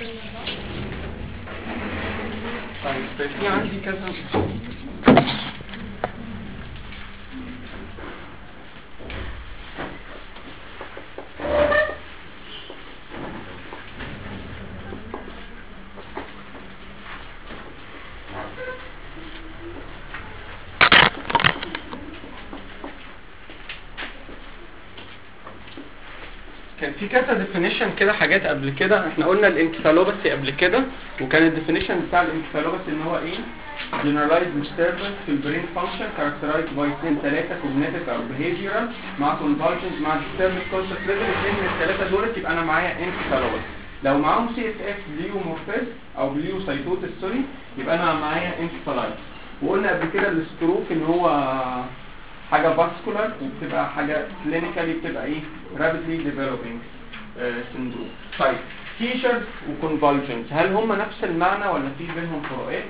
طيب في عندي كذا كان في كذا ديفينيشن كده حاجات قبل كده احنا قلنا الانكفالوباثي قبل كده وكان الديفينيشن بتاع الانكفالوباثي ان هو ايه generalized disturbance في البرين function characterized by اثنين ثلاثة cognitive او behavioral مع convulsions مع disturbance conscious level اثنين من الثلاثة دول يبقى انا معايا انكفالوباثي لو معاهم سي اس اف بليومورفيز او بليوسايتوتس سوري يبقى انا معايا انكفالايتس وقلنا قبل كده الستروك ان هو حاجة فاسكولار وبتبقى حاجة كلينيكالي بتبقى ايه rapidly developing syndrome طيب seizures وconvulsions هل هم نفس المعنى ولا في بينهم فروقات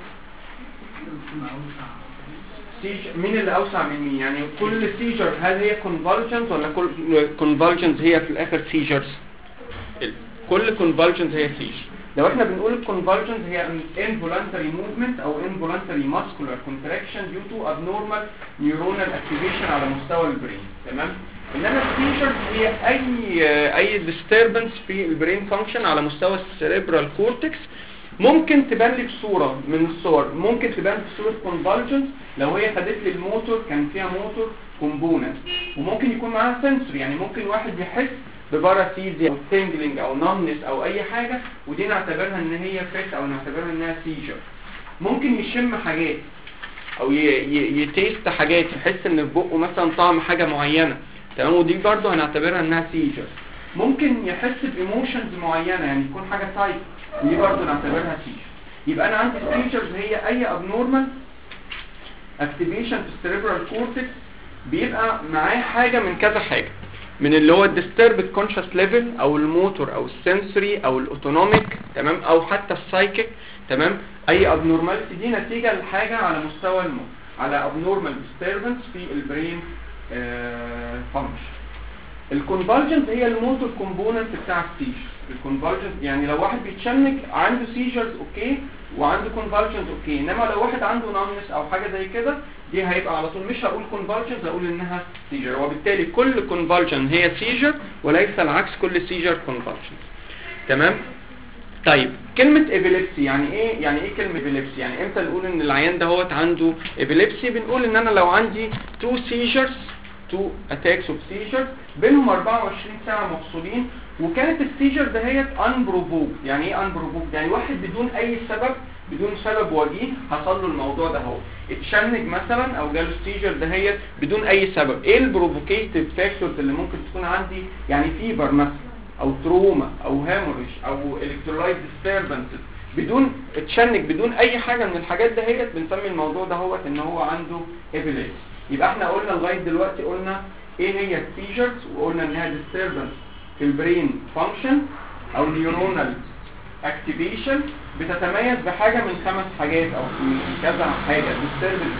seizure- مين اللي اوسع من مين يعني كل seizure هل هي convulsions ولا كل convulsions هي في الاخر seizures ال- كل convulsions هي seizure لو احنا بنقول convulsions هي an involuntary movement او involuntary muscular contraction due to abnormal neuronal activation على مستوى البرين تمام انما السيجرز هي اي اي disturbance في البرين فانكشن على مستوى السيريبرال كورتكس ممكن تبان لي بصوره من الصور ممكن تبان بصوره convulsions لو هي خدت لي الموتور كان فيها موتور كومبوننت وممكن يكون معاها سنسوري يعني ممكن واحد يحس بباراسيزيا او tingling او numbness او اي حاجه ودي نعتبرها ان هي فيت او نعتبرها انها سيجر ممكن يشم حاجات او ي- ي- يتيست حاجات يحس ان في بقه مثلا طعم حاجه معينه تمام ودي برضه هنعتبرها انها سيجر ممكن يحس بايموشنز معينه يعني تكون حاجه تايب ودي برضه نعتبرها سيجر يبقى انا عندي سيجرز هي اي ابنورمال اكتيفيشن في السيريبرال كورتكس بيبقى معاه حاجه من كذا حاجه من اللي هو الديستربد كونشس ليفل او الموتور او السنسوري او الاوتونوميك تمام او حتى السايكيك تمام اي ابنورماليتي دي نتيجه لحاجه على مستوى المخ على ابنورمال ديستربنس في البرين فانكشن الكونفالجنت هي الموتور كومبوننت بتاع السيجر الكونفالجنت يعني لو واحد بيتشنج عنده سيجرز اوكي وعنده كونفالجنت اوكي انما لو واحد عنده نامنس او حاجه زي كده دي هيبقى على طول مش هقول كونفالجنت هقول انها سيجر وبالتالي كل كونفالجن هي سيجر وليس العكس كل سيجر كونفالجن تمام طيب كلمة ابيليبسي يعني ايه يعني ايه كلمة ابيليبسي يعني امتى نقول ان العيان دهوت عنده ابيليبسي بنقول ان انا لو عندي تو سيجرز تو اتاكس اوف سيجرز بينهم 24 ساعة مفصولين وكانت السيجر دهيت انبروفوك يعني ايه انبروفوك يعني واحد بدون اي سبب بدون سبب وجيه حصل له الموضوع ده هو اتشنج مثلا او جاله السيجر دهيت بدون اي سبب ايه البروفوكيتيف فاكتورز اللي ممكن تكون عندي يعني فيبر مثلا او تروما او هاموريج او الكترولايت ديستربنسز بدون اتشنج بدون اي حاجه من الحاجات دهيت بنسمي الموضوع ده هو ان هو عنده ابيليبسي يبقى احنا قلنا لغايه دلوقتي قلنا ايه هي السيجرز وقلنا انها ديستربنس في البرين فانكشن او نيورونال اكتيفيشن بتتميز بحاجه من خمس حاجات او من كذا حاجه disturbance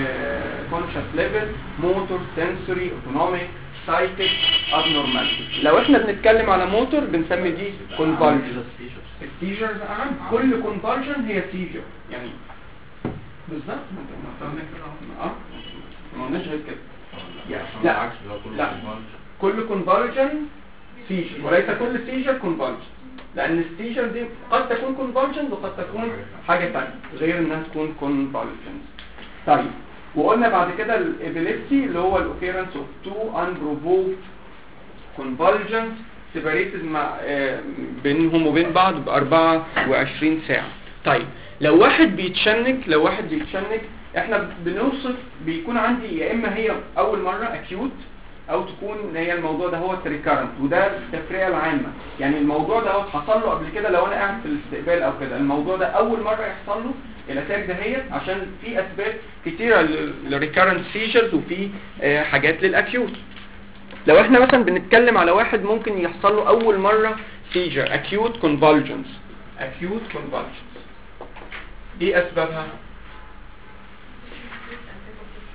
كونشس ليفل موتور سنسوري اوتونوميك سايكيك abnormality لو احنا بنتكلم على موتور بنسمي دي كونفالجن السيجرز اهم كل كونفالجن هي سيجر يعني بالظبط ما انت- ما انت- اه ما قلناش غير كده يعني لا لا كل كونفالجن سيجر وليس كل سيجر كونفالجن لان السيجر دي قد تكون كونفالجن وقد تكون حاجه ثانيه غير انها تكون كونفالجن طيب وقلنا بعد كده الابيليبسي اللي هو الاوكيرنس اوف تو unprovoked convulsions separated مع آه، بينهم وبين بعض ب 24 ساعه طيب لو واحد بيتشنج لو واحد بيتشنج احنا بنوصف بيكون عندي يا اما هي اول مره اكيوت او تكون هي الموضوع ده هو ريكارنت وده التفرقه العامه يعني الموضوع ده هو حصل له قبل كده لو انا قاعد في الاستقبال او كده الموضوع ده اول مره يحصل له الاتاك دهيت عشان في اسباب كتيره للريكارنت سيجرز وفي آه، حاجات للاكيوت لو احنا مثلا بنتكلم على واحد ممكن يحصل له اول مره سيجر acute convulsions acute convulsions ايه اسبابها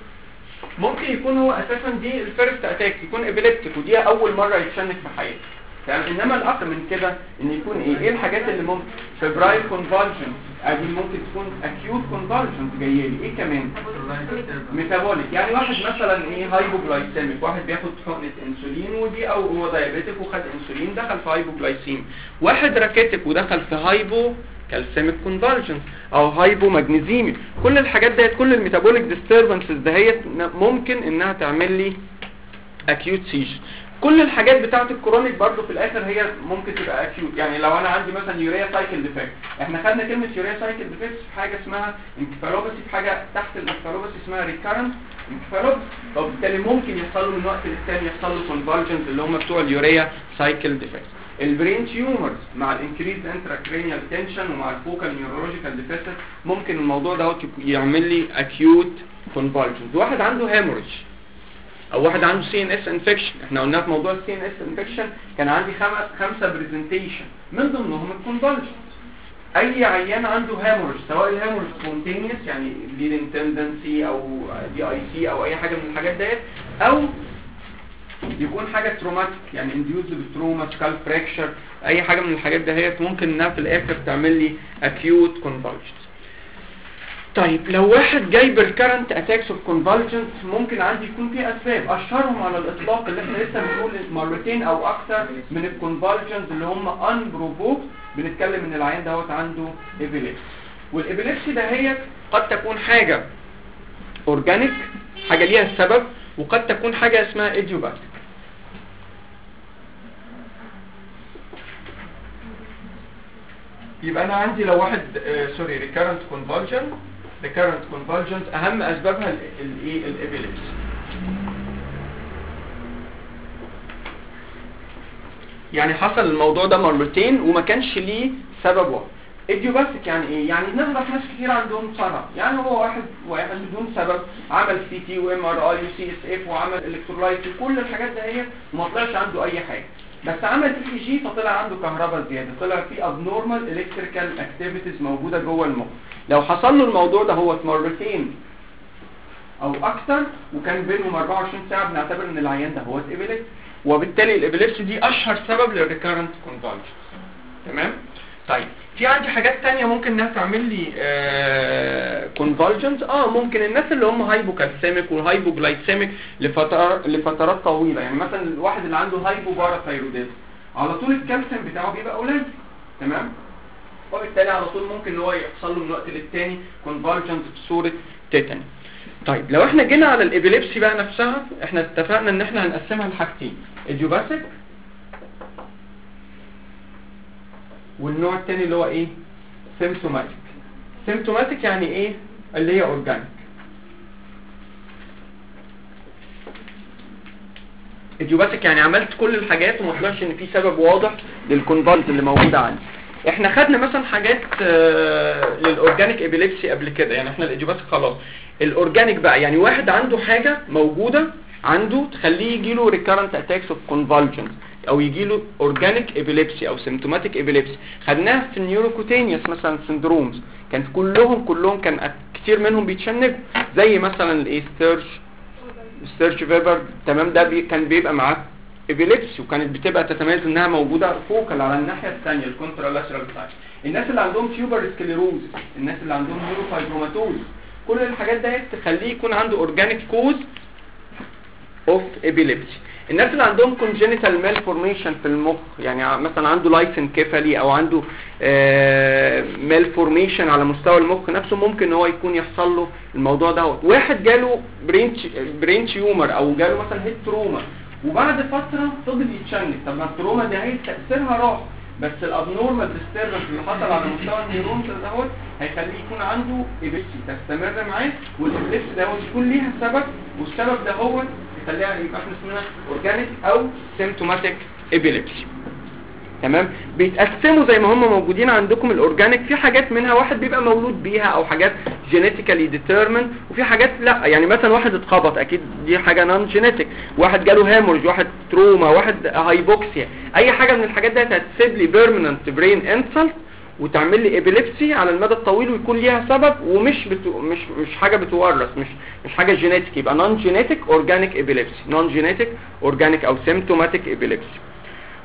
ممكن يكون هو اساسا دي الفيرست اتاك يكون ابيليبتيك ودي اول مره يتشنج في حياته تمام انما الاكتر من كده ان يكون ايه ايه الحاجات اللي ممكن فبرايل كونفالجن ادي ممكن تكون اكيوت كونفالجن جايه لي ايه كمان ميتابوليك يعني واحد مثلا ايه هايبوجلايسيميك واحد بياخد حقنه انسولين ودي او هو دايابيتك وخد انسولين دخل في هايبوجلايسيم واحد راكيتك ودخل في هايبو كالسيميك كونفالجنس او هايبو ماجنيزيمي كل الحاجات ديت كل الميتابوليك ديستربنسز دهيت ممكن انها تعمل لي اكيوت سيجر كل الحاجات بتاعه الكرونيك برضو في الاخر هي ممكن تبقى اكيوت يعني لو انا عندي مثلا يوريا سايكل ديفكت احنا خدنا كلمه يوريا سايكل ديفكت في حاجه اسمها انكفالوباسي في حاجه تحت الانكفالوباسي اسمها ريكارنت انكفالوباسي فبالتالي ممكن يحصل له من وقت للتاني يحصل له كونفالجنز اللي هم بتوع اليوريا سايكل ديفكت البرين تيومرز مع الانكريز انتراكرينيال تنشن ومع الفوكال نيورولوجيكال ديفيسيت ممكن الموضوع ده يعمل لي اكيوت كونفالجنز واحد عنده هيموريج او واحد عنده سي ان اس انفكشن احنا قلنا في موضوع السي ان اس انفكشن كان عندي خمس خمسه برزنتيشن من ضمنهم الكونفالجنز اي عيان عنده هيموريج سواء الهيموريج سبونتينيوس يعني بليدنج تندنسي او دي اي سي او اي حاجه من الحاجات ديت او يكون حاجه تروماتيك يعني انديوزد بتروما سكال فراكشر اي حاجه من الحاجات دهيت ممكن انها في الاخر تعمل لي اكيوت كونفالجنس طيب لو واحد جاي بالكرنت اتاكس اوف كونفالجنس ممكن عندي يكون في اسباب اشهرهم على الاطلاق اللي احنا لسه بنقول مرتين او اكثر من الكونفالجنس اللي هم ان بروفوكد بنتكلم ان العيان دوت عنده ايبيليبسي والابيليبسي دهيت قد تكون حاجه اورجانيك حاجه ليها سبب وقد تكون حاجه اسمها ايديوباثيك يبقى انا عندي لو واحد سوري ريكارنت كونفالجن ريكارنت كونفالجنز اهم اسبابها الايه الابيليبسي يعني حصل الموضوع ده مرتين وما كانش ليه سبب واحد ايديوباثيك يعني ايه يعني نعرف ناس كتير عندهم صرع يعني هو واحد واحد بدون سبب عمل سي تي وام ار اي وسي اس اف وعمل الكترولايت وكل الحاجات دهيت وما طلعش عنده اي حاجه بس عمل اي جي فطلع عنده كهرباء زياده طلع في ابنورمال الكتريكال اكتيفيتيز موجوده جوه المخ لو حصل له الموضوع ده هو مرتين او اكتر وكان بينهم 24 ساعه بنعتبر ان العيان ده هو ابيليبسي وبالتالي الابيليبسي دي اشهر سبب للريكارنت كونفالجنس تمام طيب في عندي حاجات تانية ممكن انها تعمل لي كونفالجنس اه ممكن الناس اللي هم هايبوكالسيميك وهايبوجلايسيميك لفترات لفترات طويله يعني مثلا الواحد اللي عنده هايبوباراثايروديزم على طول الكالسيوم بتاعه بيبقى قليل تمام وبالتالي على طول ممكن ان هو يحصل له من وقت للتاني كونفالجنس بصوره تيتاني طيب لو احنا جينا على الابيليبسي بقى نفسها احنا اتفقنا ان احنا هنقسمها لحاجتين ايديوباثيك والنوع الثاني اللي هو ايه سيمتوماتيك سيمتوماتيك يعني ايه اللي هي اورجانيك ايديوباثيك يعني عملت كل الحاجات وما طلعش ان في سبب واضح للكونفالز اللي موجوده عندي احنا خدنا مثلا حاجات آه للاورجانيك ابيليبسي قبل كده يعني احنا الايديوباثيك خلاص الاورجانيك بقى يعني واحد عنده حاجه موجوده عنده تخليه يجي له ريكارنت اتاكس اوف كونفالجنس او يجي له اورجانيك ابيليبسي او سيمتوماتيك ابيليبسي خدناها في النيوروكوتينيوس مثلا سندرومز كانت كلهم كلهم كان كتير منهم بيتشنجوا زي مثلا الايه ستيرج ستيرج فيبر تمام ده بي كان بيبقى معاه ابيليبسي وكانت بتبقى تتميز انها موجوده فوكال على الناحيه الثانيه الكونترالاترال سايد الناس اللي عندهم تيوبر سكليروز الناس اللي عندهم نيوروفايبروماتوز كل الحاجات ديت تخليه يكون عنده اورجانيك كوز اوف ابيليبسي الناس اللي عندهم congenital malformation في المخ يعني مثلا عنده لايسن كيفالي او عنده malformation على مستوى المخ نفسه ممكن ان هو يكون يحصل له الموضوع ده واحد جاله برين برين تيومر او جاله مثلا هيد تروما وبعد فتره فضل يتشنج طب ما التروما دي هي تاثيرها راح بس الابنورمال ديستربنس اللي حصل على مستوى النيورونز دوت هيخليه يكون عنده ابيليبسي تستمر معاه والابيليبسي دوت يكون ليها سبب والسبب ده هو يخليها يبقى احنا اسمها اورجانيك او سيمتوماتيك ابيليبسي تمام بيتقسموا زي ما هم موجودين عندكم الاورجانيك في حاجات منها واحد بيبقى مولود بيها او حاجات جينيتيكالي ديترمن وفي حاجات لا يعني مثلا واحد اتخبط اكيد دي حاجه نون جينيتيك واحد جاله هامورج واحد تروما واحد هايبوكسيا اي حاجه من الحاجات دي هتسيب لي بيرمننت برين انسلت وتعمل لي ابيليبسي على المدى الطويل ويكون ليها سبب ومش بتو مش مش حاجه بتورث مش مش حاجه جينيتيك يبقى نون جينيتيك اورجانيك ابيليبسي نون جينيتيك اورجانيك او سيمتوماتيك ابيليبسي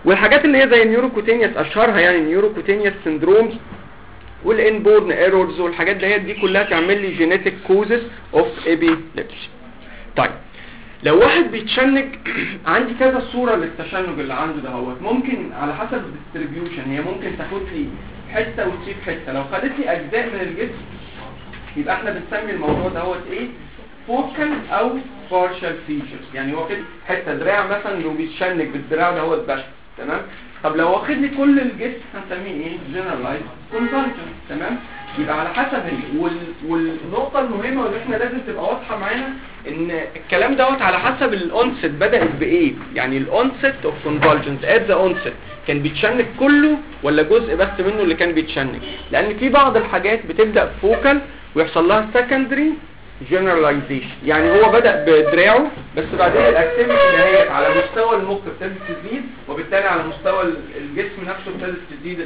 والحاجات اللي هي زي النيوروكوتينيوس اشهرها يعني النيوروكوتينيوس سندرومز والانبورن ايرورز والحاجات ديت دي كلها تعمل لي جينيتك كوزز اوف ابيليبسي طيب لو واحد بيتشنج عندي كذا صورة للتشنج اللي عنده ده هو ممكن على حسب الديستريبيوشن هي ممكن تاخد لي حتة وتسيب حتة لو خدت لي اجزاء من الجسم يبقى احنا بنسمي الموضوع ده هو ايه فوكال او بارشال فيتشرز يعني هو كده حته دراع مثلا لو بيتشنج بالدراع ده هو بس تمام طب لو واخد لي كل الجسم هنسميه ايه جنرالايز كونفرجن تمام يبقى على حسب ال... وال... والنقطه المهمه واللي احنا لازم تبقى واضحه معانا ان الكلام دوت على حسب الاونست بدات بايه يعني الاونست اوف كونفرجنز ات ذا اونست كان بيتشنج كله ولا جزء بس منه اللي كان بيتشنج لان في بعض الحاجات بتبدا فوكال ويحصل لها سكندري جنراليزيشن يعني هو بدأ بدراعه بس بعدين الاكتيفيتي دهيت على مستوى المخ ابتدت تزيد وبالتالي على مستوى الجسم نفسه ابتدت تزيد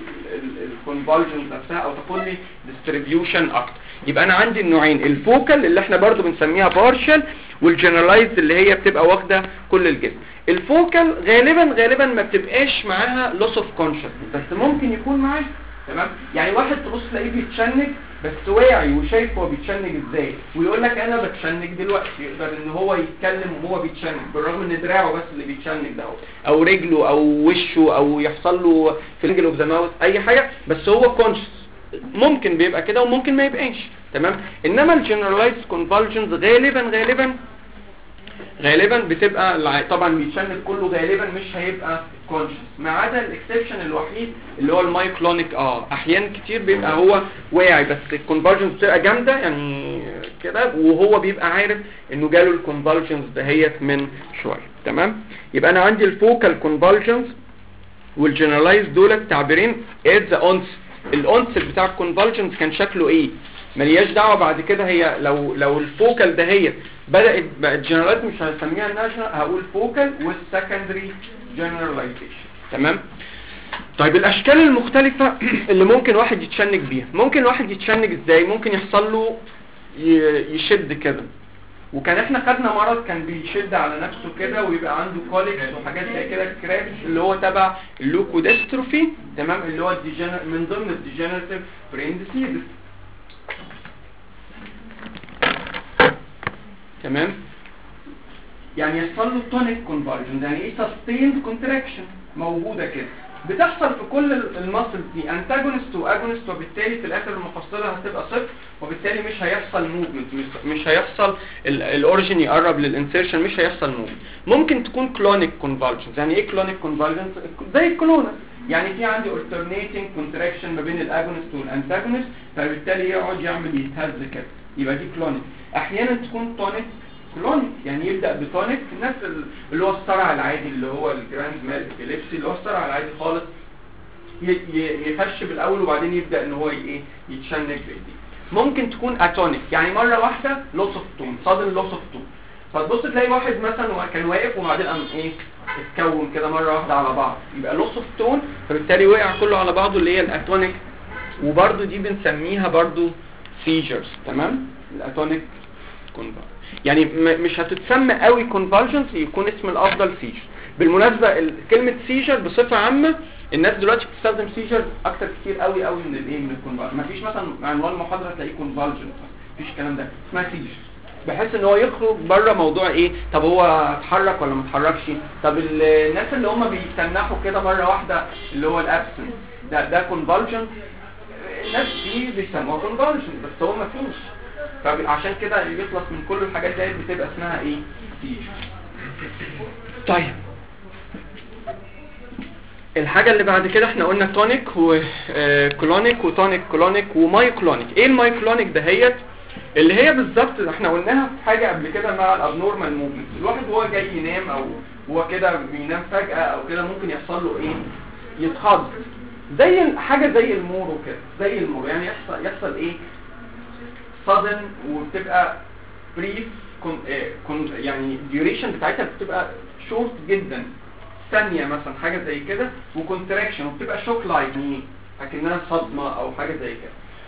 الكونفولجنز نفسها او تاخد لي ديستريبيوشن اكتر يبقى انا عندي النوعين الفوكال اللي احنا برضو بنسميها بارشال والجنرالايزد اللي هي بتبقى واخده كل الجسم الفوكال غالبا غالبا ما بتبقاش معاها لوس اوف كونشس بس ممكن يكون معاها تمام يعني واحد تبص تلاقيه بيتشنج بس واعي وشايف هو بيتشنج ازاي ويقول لك انا بتشنج دلوقتي يقدر ان هو يتكلم وهو بيتشنج بالرغم ان دراعه بس اللي بيتشنج ده او رجله او وشه او يحصل له في رجله اوف ذا ماوث اي حاجه بس هو كونشس ممكن بيبقى كده وممكن ما يبقاش تمام انما الجنرالايز كونفولجنز غالبا غالبا غالبا بتبقى طبعا بيتشنج كله غالبا مش هيبقى كونشس ما عدا الاكسبشن الوحيد اللي هو المايكلونيك اه احيانا كتير بيبقى هو واعي بس الكونفولجنز بتبقى جامده يعني كده وهو بيبقى عارف انه جاله الكونفولجنز دهيت من شويه تمام يبقى انا عندي الفوكال كونفولجنز والجنرالايز دول تعبيرين ات ذا اونس الاونس بتاع الكونفولجنز كان شكله ايه ملياش دعوه بعد كده هي لو لو الفوكال دهيت بدات بقت جنرالايز مش هسميها الناشونال هقول فوكال والسكندري جنراليزيشن تمام طيب الاشكال المختلفة اللي ممكن واحد يتشنج بيها ممكن واحد يتشنج ازاي ممكن يحصل له يشد كده وكان احنا خدنا مرض كان بيشد على نفسه كده ويبقى عنده كوليكس وحاجات زي كده كرابس اللي هو تبع اللوكوديستروفي تمام اللي هو الديجنر من ضمن الديجنراتيف برين ديسيز تمام يعني يحصل له تونيك كونفرجن يعني ايه سستيند كونتراكشن موجوده كده بتحصل في كل الماسل دي انتاجونست واجونست وبالتالي في الاخر المحصله هتبقى صفر وبالتالي مش هيحصل موفمنت مش هيحصل الاوريجين يقرب للانسيرشن مش هيحصل موفمنت ممكن تكون كلونيك كونفولجنز يعني ايه كلونيك كونفولجنز زي الكلونس يعني في عندي alternating contraction ما بين الاجونست والانتاجونست فبالتالي يقعد يعمل يتهز كده يبقى دي كلونيك احيانا تكون تونيك كلونيك يعني يبدأ بتونيك الناس اللي هو الصرع العادي اللي هو الجراند مال ابيليبسي اللي هو الصرع العادي خالص يخش بالاول وبعدين يبدأ ان هو ايه يتشنج بايديه ممكن تكون اتونيك يعني مرة واحدة لوس اوف تون صادم لوس اوف تون فتبص تلاقي واحد مثلا كان واقف وبعدين قام ايه اتكون كده مرة واحدة على بعض يبقى لوس اوف تون فبالتالي وقع كله على بعضه اللي هي الاتونيك وبرده دي بنسميها برده سيجرز تمام الاتونيك كونفرجن يعني مش هتتسمى قوي كونفالجنس يكون اسم الافضل سيجر بالمناسبة كلمة سيجر بصفة عامة الناس دلوقتي بتستخدم سيجر اكتر كتير قوي قوي من الايه من الكونفالجنس مفيش مثلا عنوان محاضرة تلاقيه كونفالجنس مفيش الكلام ده اسمها سيجر بحيث ان هو يخرج بره موضوع ايه طب هو اتحرك ولا ما اتحركش طب الناس اللي هم بيتنحوا كده مره واحده اللي هو الابسنس ده ده كونفالجن الناس دي بيسموها كونفالجن بس هو ما فيش فعشان كده اللي بيخلص من كل الحاجات ديت بتبقى اسمها ايه سيجر طيب الحاجة اللي بعد كده احنا قلنا تونيك وكلونيك وتونيك كلونيك ومايكلونيك ايه المايكلونيك دهيت اللي هي بالظبط احنا قلناها في حاجة قبل كده مع الابنورمال موفمنت الواحد وهو جاي ينام او هو كده بينام فجأة او كده ممكن يحصل له ايه يتخض زي حاجة زي المورو كده زي المورو يعني يحصل يحصل ايه sudden وبتبقى brief كون كون يعني duration بتاعتها بتبقى short جدا ثانية مثلا حاجة زي كده وكونتراكشن وبتبقى شوك لايك يعني اكنها صدمة او حاجة زي كده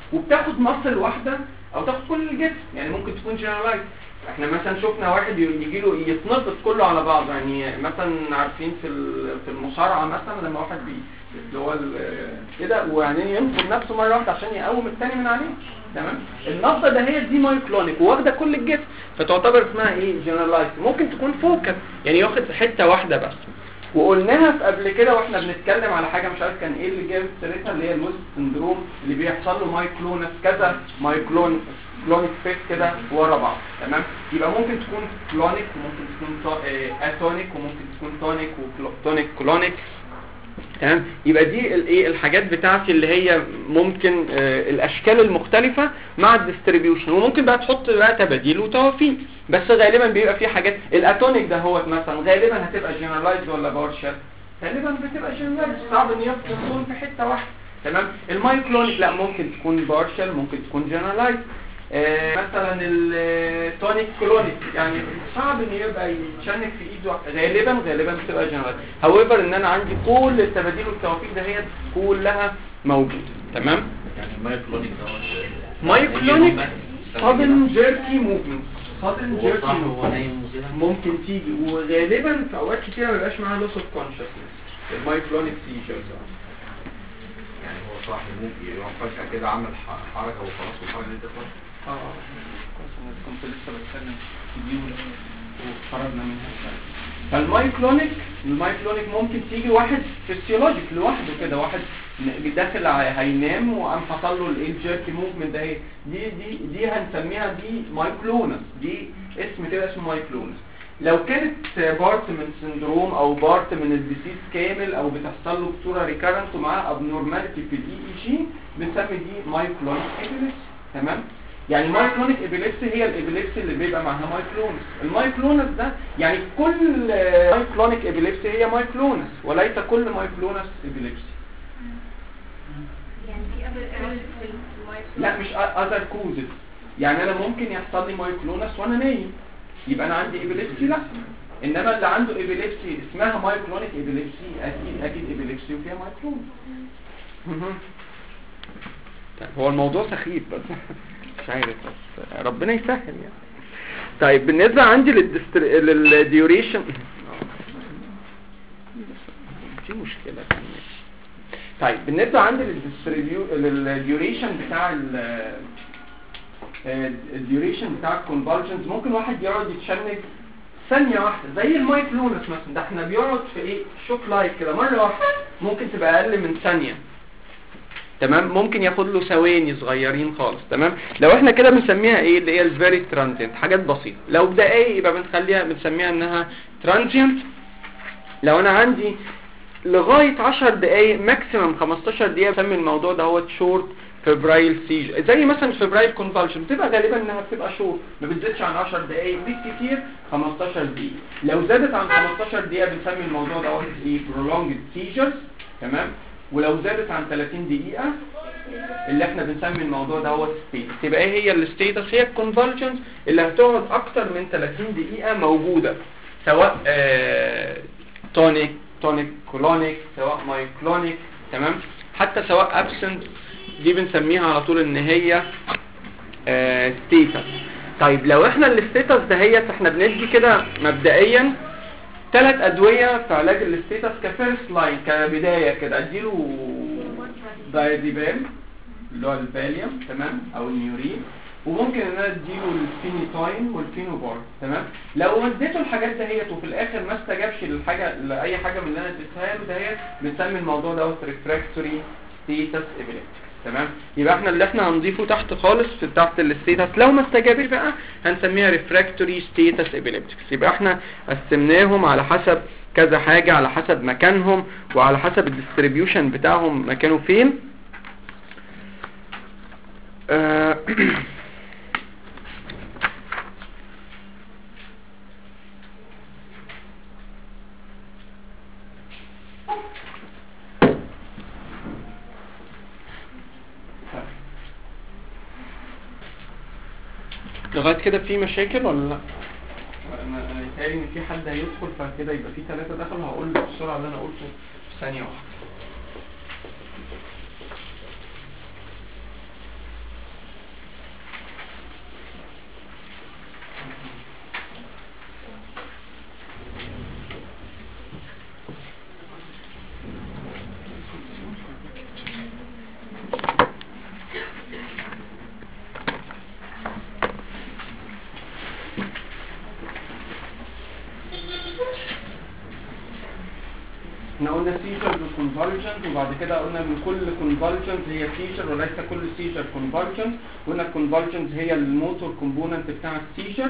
وبتاخد مصل واحده او تاخد كل الجسم يعني ممكن تكون جنرالايز احنا مثلا شفنا واحد يجي له يتنطط كله على بعضه يعني مثلا عارفين في ال- في المصارعه مثلا لما واحد بي اللي هو ال- كده وبعدين ينفض نفسه مره واحده عشان يقوم الثاني من عليه تمام النقطه ده هي دي مايكلونيك واخده كل الجسم فتعتبر اسمها ايه جنرالايز ممكن تكون فوكس يعني ياخد حته واحده بس وقلناها في قبل كده واحنا بنتكلم على حاجه مش عارف كان ايه اللي جاب سيرتها اللي هي الويست سندروم اللي بيحصل له مايكلونس كذا مايكلون كلونيك فيس كده ورا بعض تمام يبقى ممكن تكون كلونيك وممكن تكون تو- آه، اتونيك وممكن تكون تونيك وتونيك كلونيك تمام يبقى دي الايه الحاجات بتاعتي اللي هي ممكن آه الاشكال المختلفه مع الديستريبيوشن وممكن بقى تحط بقى تباديل وتوافيق بس غالبا بيبقى في حاجات الاتونيك ده هو مثلا غالبا هتبقى جنرالايزد ولا بارشال غالبا بتبقى جنرالايزد صعب ان يكون في حته واحده تمام المايكلونيك لا ممكن تكون بارشال ممكن تكون جنرالايزد آه مثلا التونيك كلونيك يعني صعب ان يبقى يتشنك في ايده غالبا غالبا بتبقى جنرال هاويفر ان انا عندي كل التباديل والتوافيق ده هي كلها موجوده تمام يعني مايكلونيك دوت مايكلونيك sudden jerky movement sudden هو jerky صح هو movement نايم وكده ممكن تيجي وغالبا في اوقات كتيره ما بيبقاش معاها لوس اوف كونشسنس المايكلونيك سيجرز يعني هو صح ممكن يروح فجأة كده عمل ح- حركة وخلاص والحركة دي تخلص اه كويس ان كنت لسه بتكلم في دي وخرجنا منها شوية. فالمايكلونيك المايكلونيك ممكن تيجي واحد فيسيولوجيك لوحده كده واحد ن- داخل ع- هينام وقام حصل له الايه جيركي موفمنت ده اهي. دي دي دي هنسميها دي مايكلونس دي اسم كده اسمه مايكلونس لو كانت بارت من سندروم او بارت من الديسيز كامل او بتحصل له بصوره ريكارنت ومعاه ابنورماليتي في الاي اي جي بنسمي دي مايكلونيك ابيليبسي تمام يعني مايكلونيك ابيليبسي هي الابيليبسي اللي بيبقى معاها مايكلونس المايكلونس ده يعني كل مايكلونيك ابيليبسي هي مايكلونس وليس كل مايكلونس ابيليبسي يعني في other errors في المايكرو لا مش اذر كوزز يعني انا ممكن يحصل لي مايكلونس وانا نايم يبقى انا عندي ابيليبسي لا انما اللي عنده ابيليبسي اسمها مايكلونيك ابيليبسي اكيد اكيد ابيليبسي وفيها مايكلونس مهم. طيب هو الموضوع سخيف بس مش عارف بس ربنا يسهل يعني طيب بالنسبة عندي للدستر... للديوريشن في مشكلة طيب بالنسبة عندي للديستريبيو للديوريشن بتاع ال الديوريشن بتاع الكونفالجنز ممكن واحد يقعد يتشنج ثانية واحدة زي المايكلونس مثلا ده احنا بيقعد في ايه شوك لايت كده مرة واحدة ممكن تبقى اقل من ثانية تمام ممكن ياخد له ثواني صغيرين خالص تمام لو احنا كده بنسميها ايه اللي هي الفيري ترانزينت حاجات بسيطه لو بدقايق يبقى بنخليها بنسميها انها ترانزينت لو انا عندي لغايه 10 دقائق ماكسيمم 15 دقيقه بسمي الموضوع ده هو شورت فبرايل سيج زي مثلا فبرايل كونفالشن بتبقى غالبا انها بتبقى شورت ما بتزيدش عن 10 دقائق بالكثير 15 دقيقه لو زادت عن 15 دقيقه بنسمي الموضوع ده ايه prolonged seizures تمام ولو زادت عن 30 دقيقة اللي احنا بنسمي الموضوع ده هو ستيتس يبقى ايه هي الستيتس هي الكونفالجنس اللي هتقعد اكتر من 30 دقيقة موجودة سواء آه تونيك تونيك كولونيك سواء مايكلونيك تمام حتى سواء ابسنت دي بنسميها على طول ان هي آه ستيتس طيب لو احنا الستيتس دهيت احنا بندي كده مبدئيا ثلاث ادويه في علاج الاستيتس كفيرست لاين كبدايه كده اديله دايزيبام اللي هو الفاليوم تمام او النيورين وممكن ان انا اديله الفينيتاين والفينوبار تمام لو اديته الحاجات دهيت وفي الاخر ما استجابش للحاجه لاي حاجه من اللي انا اديتها له دهيت بنسمي الموضوع دوت ريفراكتوري ستيتس ابيليبتيك تمام يبقى احنا اللي احنا هنضيفه تحت خالص في تحت الستيتس لو ما استجابش بقى هنسميها ريفراكتوري ستيتس ابيليبتكس يبقى احنا قسمناهم على حسب كذا حاجة على حسب مكانهم وعلى حسب الديستريبيوشن بتاعهم مكانه فين آه لغايه كده في مشاكل ولا لا انا انا يتهيألي ان في حد هيدخل فكده يبقى في ثلاثه دخلوا هقول له بسرعه اللي انا قلته في ثانيه واحده قلنا سيجرز وكونفالجنت وبعد كده قلنا ان كل كونفالجنت هي سيجر وليس كل سيجر كونفالجنت قلنا الكونفالجنت هي الموتور كومبوننت بتاع السيجر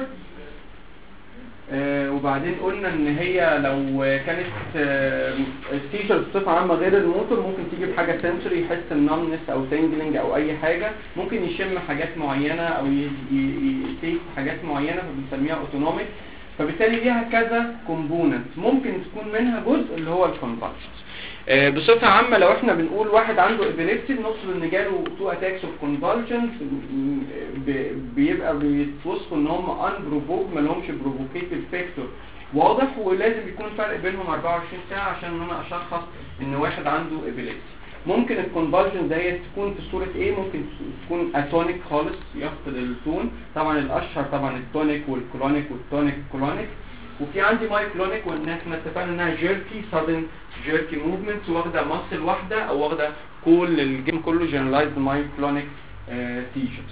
آه وبعدين قلنا ان هي لو كانت آه السيجر بصفه عامه غير الموتور ممكن تيجي بحاجه سنسوري يحس النمنس او تنجلنج او اي حاجه ممكن يشم حاجات معينه او يتيك حاجات معينه فبنسميها اوتونوميك فبالتالي ليها كذا كومبوننت ممكن تكون منها جزء اللي هو الكونفالجنس آه بصفة عامة لو احنا بنقول واحد عنده ابيليبسي بنقصد ان جاله تو اتاكس اوف كونفالجنس بيبقى بيتوصفوا ان هم ان بروفوك ما لهمش بروفوكيتيف فاكتور واضح ولازم يكون فرق بينهم 24 ساعة عشان ان انا اشخص ان واحد عنده ابيليبسي ممكن الكونفالجن دهيت تكون في صورة ايه ممكن تكون اتونيك خالص يفقد التون طبعا الاشهر طبعا التونيك والكلونيك والتونيك كلونيك وفي عندي ماي كلونيك وان احنا اتفقنا انها جيركي سادن جيركي موفمنتس واخده ماسل واحده او واخده كل الجيم كله جنرالايزد ماي كلونيك تيشرز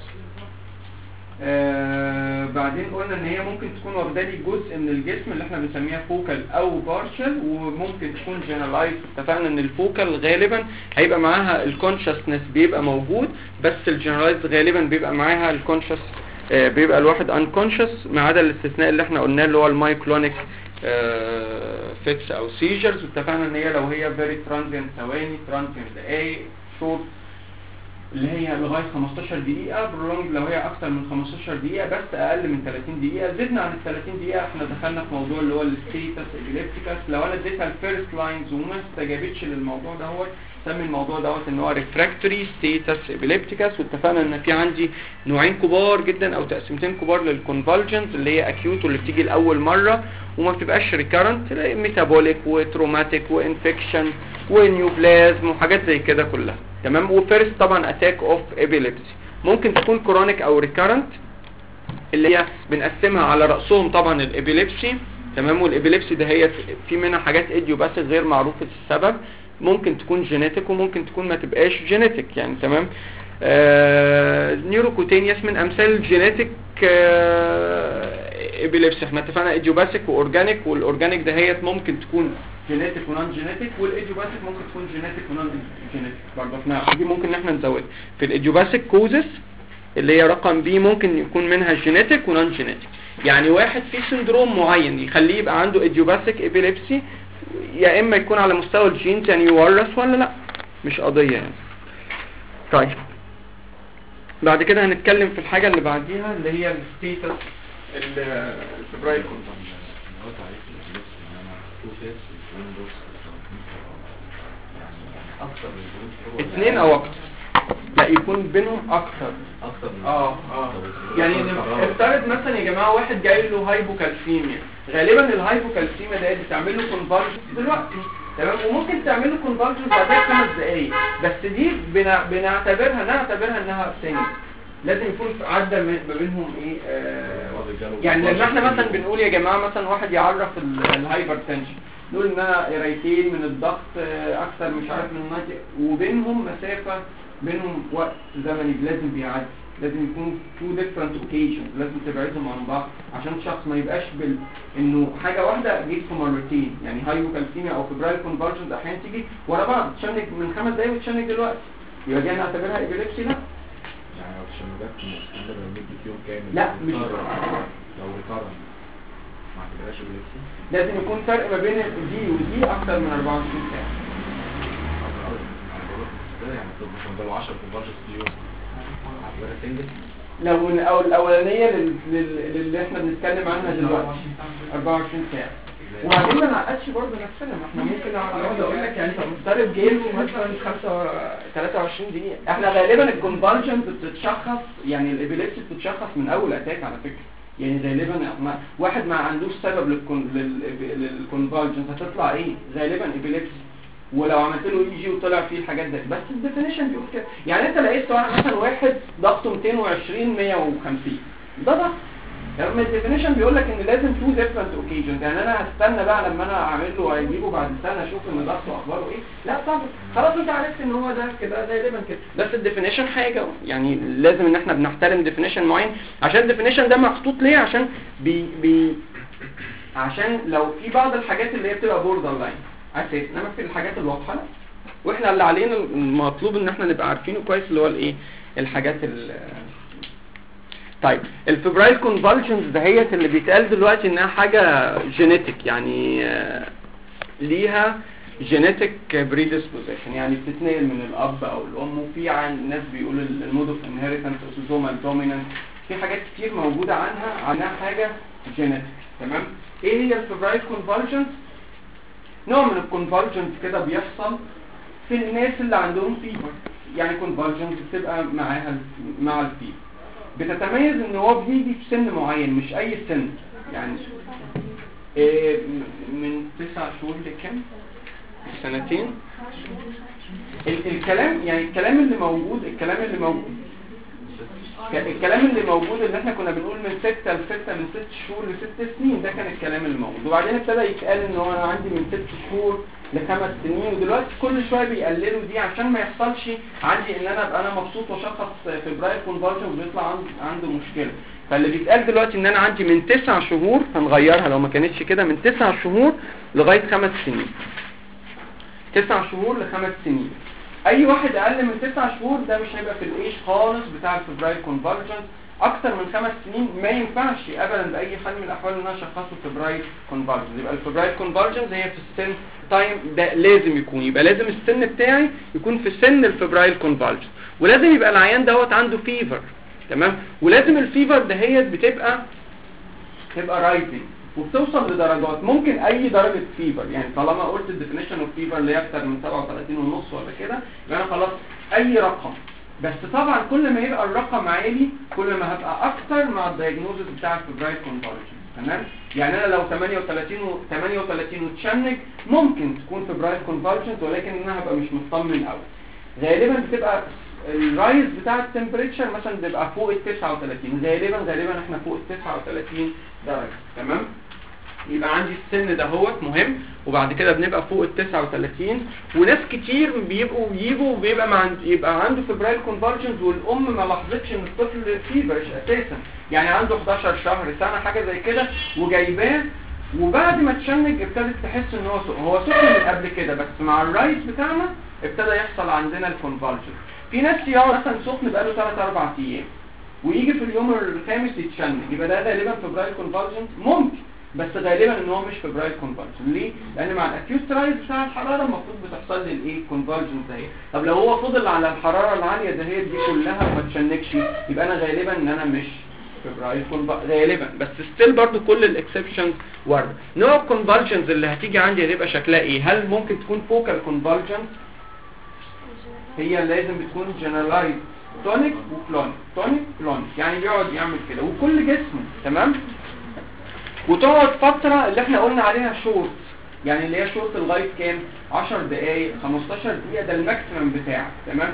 آه بعدين قلنا ان هي ممكن تكون واخده لي جزء من الجسم اللي احنا بنسميها فوكال او بارشل وممكن تكون جنرالايز اتفقنا ان الفوكال غالبا هيبقى معاها الكونشسنس بيبقى موجود بس الجنرالايز غالبا بيبقى معاها الكونشس آه بيبقى الواحد انكونشس ما عدا الاستثناء اللي احنا قلناه اللي هو المايكلونيك آه فيتس او سيجرز واتفقنا ان هي لو هي فيري ترانزيانت ثواني ترانزيانت دقايق شورت اللي هي لغاية 15 دقيقة برولونج لو هي أكتر من 15 دقيقة بس أقل من 30 دقيقة زدنا عن ال 30 دقيقة احنا دخلنا في موضوع اللي هو الستيتس ابيليبتيكس لو أنا اديتها الفيرست لاينز وما استجابتش للموضوع دوت سمي الموضوع دوت ان هو ريفراكتوري ستيتس ابيليبتيكس واتفقنا ان في عندي نوعين كبار جدا او تقسيمتين كبار للكونفالجنز اللي هي اكيوت واللي بتيجي لاول مره وما بتبقاش ريكارنت ميتابوليك وتروماتيك وانفكشن ونيوبلازم وحاجات زي كده كلها تمام وفيرست طبعا اتاك اوف ابيليبسي ممكن تكون كرونيك او ريكارنت اللي هي بنقسمها على راسهم طبعا الابيليبسي تمام والابيليبسي ده هي في منها حاجات ايديوباثيك غير معروفه السبب ممكن تكون جينيتك وممكن تكون ما تبقاش جينيتك يعني تمام آه نيوروكوتينيوس من امثال الجينيتك آه ابيليبسي احنا اتفقنا ايديوباثيك واورجانيك والاورجانيك دهيت ممكن تكون جينيتك ونون جينيتك والايديوباثيك ممكن تكون جينيتك ونون جينيتك برضه احنا دي ممكن ان احنا نزودها في الايديوباثيك كوزس اللي هي رقم بي ممكن يكون منها جينيتك ونون جينيتك يعني واحد في سندروم معين يخليه يبقى عنده ايديوباثيك ابيليبسي يا اما يكون على مستوى الجينز يعني يورث ولا لا مش قضية يعني طيب بعد كده هنتكلم في الحاجة اللي بعديها اللي هي الستيتس الفبرايل هو تعريف الابيليبسي ان انا تو فيس ويندوز يعني اكتر من الجروب هو اتنين او اكتر لا يكون بينهم اكتر اكتر من اه اه طب الجروب يعني القرار. افترض مثلا يا جماعه واحد جاي له هايبوكالسيميا غالبا الهايبوكالسيميا ده بتعمل له كونفرجنس دلوقتي تمام وممكن تعمل له كونفرجنس بعدها خمس دقائق بس دي بنا بنعتبرها نعتبرها انها ثانيه لازم يكون في عدى ما ما بينهم ايه آه واحد جاله يعني لما احنا convulsion. مثلا بنقول يا جماعه مثلا واحد يعرف الهايبر تنشن نقول ان انا قرايتين من الضغط آه، اكثر مش عارف من 90 وبينهم مسافه بينهم وقت زمني لازم بيعدي لازم يكون تو ديفرنت اوكيجن لازم تبعدهم عن بعض عشان الشخص ما يبقاش بال انه حاجه واحده جيت في مرتين يعني هايبوكالسيميا او فبرايل كونفرجنز احيانا تيجي ورا بعض تشنج من خمس دقايق وتشنج دلوقتي يبقى دي هنعتبرها ايبيليبسي لا يعني لو تشنجات مستمرة لمدة يوم كامل لا، مش ريكارنت. لو ريكارنت ما اعتبرهاش ابيليبسي لازم يكون فرق ما بين دي ودي اكتر من 24 ساعه يعني طب مثلا جاله 10 كونفرجنس في اليوم اعتبرها سنجل لو من أو الأولانية لل- لل- للي احنا بنتكلم عنها دلوقتي 24 ساعة وبعدين ما نعقدش برضه نفسنا ما احنا ممكن اقعد اقول لك يعني طب مضطرب جيله مثلا 5 23 دقيقة احنا غالبا الكونفالجنت بتتشخص يعني الابيليبسي بتتشخص من اول اتاك على فكرة يعني غالبا ما واحد ما عندوش سبب للكون لل- للكونفالجنت هتطلع ايه غالبا ابيليبسي ولو عملت له اي جي وطلع فيه الحاجات دي بس الديفينيشن بيقول كده يعني انت لقيت واحد مثلا واحد ضغطه 220 150 ده ضغط يعني الديفينيشن بيقول لك ان لازم تو ديفرنت اوكيجنز يعني انا هستنى بقى لما انا اعمل له اجيبه بعد سنه اشوف ان ضغطه اخباره ايه لا طبعا خلاص انت عرفت ان هو ده كده غالبا كده بس الديفينيشن حاجه يعني لازم ان احنا بنحترم ديفينيشن معين عشان الديفينيشن ده محطوط ليه عشان بي بي عشان لو في بعض الحاجات اللي هي بتبقى بوردر لاين اساس انما في الحاجات الواضحه لا واحنا اللي علينا المطلوب ان احنا نبقى عارفينه كويس اللي هو الايه الحاجات ال طيب الفبرايل كونفالجنز دهيت اللي بيتقال دلوقتي انها حاجه جينيتك يعني آه، ليها جينيتك بريدisposition يعني بتتنقل من الاب او الام وفي عن ناس بيقولوا المود اوف انهيرتنس اوتوزومال دومينانت في حاجات كتير موجوده عنها عنها حاجه جينيتك تمام ايه هي الفبرايل كونفالجنز نوع من الكونفالجنز كده بيحصل في الناس اللي عندهم فيبر يعني كونفالجنز بتبقى معاها ال- مع الفيبر بتتميز ان هو بيجي في سن معين مش اي سن يعني إيه م- من تسع شهور لكام سنتين ال- الكلام يعني الكلام اللي موجود الكلام اللي موجود ك- الكلام اللي موجود اللي احنا كنا بنقول من 6 ل 6 من 6 شهور ل 6 سنين ده كان الكلام اللي موجود وبعدين ابتدى يتقال ان هو انا عندي من 6 شهور لخمس سنين ودلوقتي كل شويه بيقللوا دي عشان ما يحصلش عندي ان انا ابقى انا مبسوط واشخص فبراير كونفالجن وبيطلع عندي عنده مشكله فاللي بيتقال دلوقتي ان انا عندي من 9 شهور هنغيرها لو ما كانتش كده من 9 شهور لغايه خمس سنين تسع شهور لخمس سنين اي واحد اقل من تسع شهور ده مش هيبقى في الايش خالص بتاع الفبرايل كونفالجنس اكتر من خمس سنين ما ينفعش ابدا باي حال من الاحوال ان انا اشخصه فبرايل كونفالجنس يبقى الفبرايل كونفالجنس هي في السن تايم ده لازم يكون يبقى لازم السن بتاعي يكون في سن الفبرايل كونفالجنس ولازم يبقى العيان دوت عنده فيفر تمام ولازم الفيفر دهيت بتبقى تبقى رايزنج وبتوصل لدرجات ممكن اي درجة فيفر يعني طالما قلت الديفينيشن اوف فيفر اللي هي اكتر من 37 ونص ولا كده يبقى انا خلاص اي رقم بس طبعا كل ما يبقى الرقم عالي كل ما هبقى اكتر مع الدايجنوزس بتاع الفبرايل كونفالجن تمام يعني انا لو 38 و 38 وتشنج ممكن تكون فبرايل كونفالجن ولكن انا هبقى مش مطمن قوي غالبا بتبقى الرايز بتاع التمبريتشر مثلا بيبقى فوق ال 39 غالبا غالبا احنا فوق ال 39 درجه تمام يبقى عندي السن ده هو مهم وبعد كده بنبقى فوق ال 39 وناس كتير بيبقوا بيجوا وبيبقى مع يبقى عنده فبرايل كونفالجنز والام ما لاحظتش ان الطفل فيبرش اساسا يعني عنده 11 شهر سنه حاجه زي كده وجايباه وبعد ما تشنج ابتدت تحس ان هو سخن هو سخن من قبل كده بس مع الرايس بتاعنا ابتدى يحصل عندنا الكونفالجن في ناس يقعد مثلا سخن بقاله 3 4 ايام ويجي في اليوم الخامس يتشنج يبقى ده غالبا فبرايل كونفالجن ممكن بس غالبا ان هو مش فبرايل كونفالجن ليه لان مع الاكيوت رايز بتاع الحراره المفروض بتحصل لي الايه كونفالجن دهيت طب لو هو فضل على الحراره العاليه دهيت دي كلها وما تشنجش يبقى انا غالبا ان انا مش فبرايل كونفالجن غالبا بس ستيل برضو كل الاكسبشنز وارده نوع الكونفالجنز اللي هتيجي عندي هتبقى شكلها ايه هل ممكن تكون فوكال كونفالجنز هي لازم بتكون جنرالايز تونيك وكلونيك تونيك كلونيك يعني بيقعد يعمل كده وكل جسمه تمام وتقعد فترة اللي احنا قلنا عليها شورت يعني اللي هي شورت لغاية كام 10 دقايق 15 دقيقة ده الماكسيمم بتاعك تمام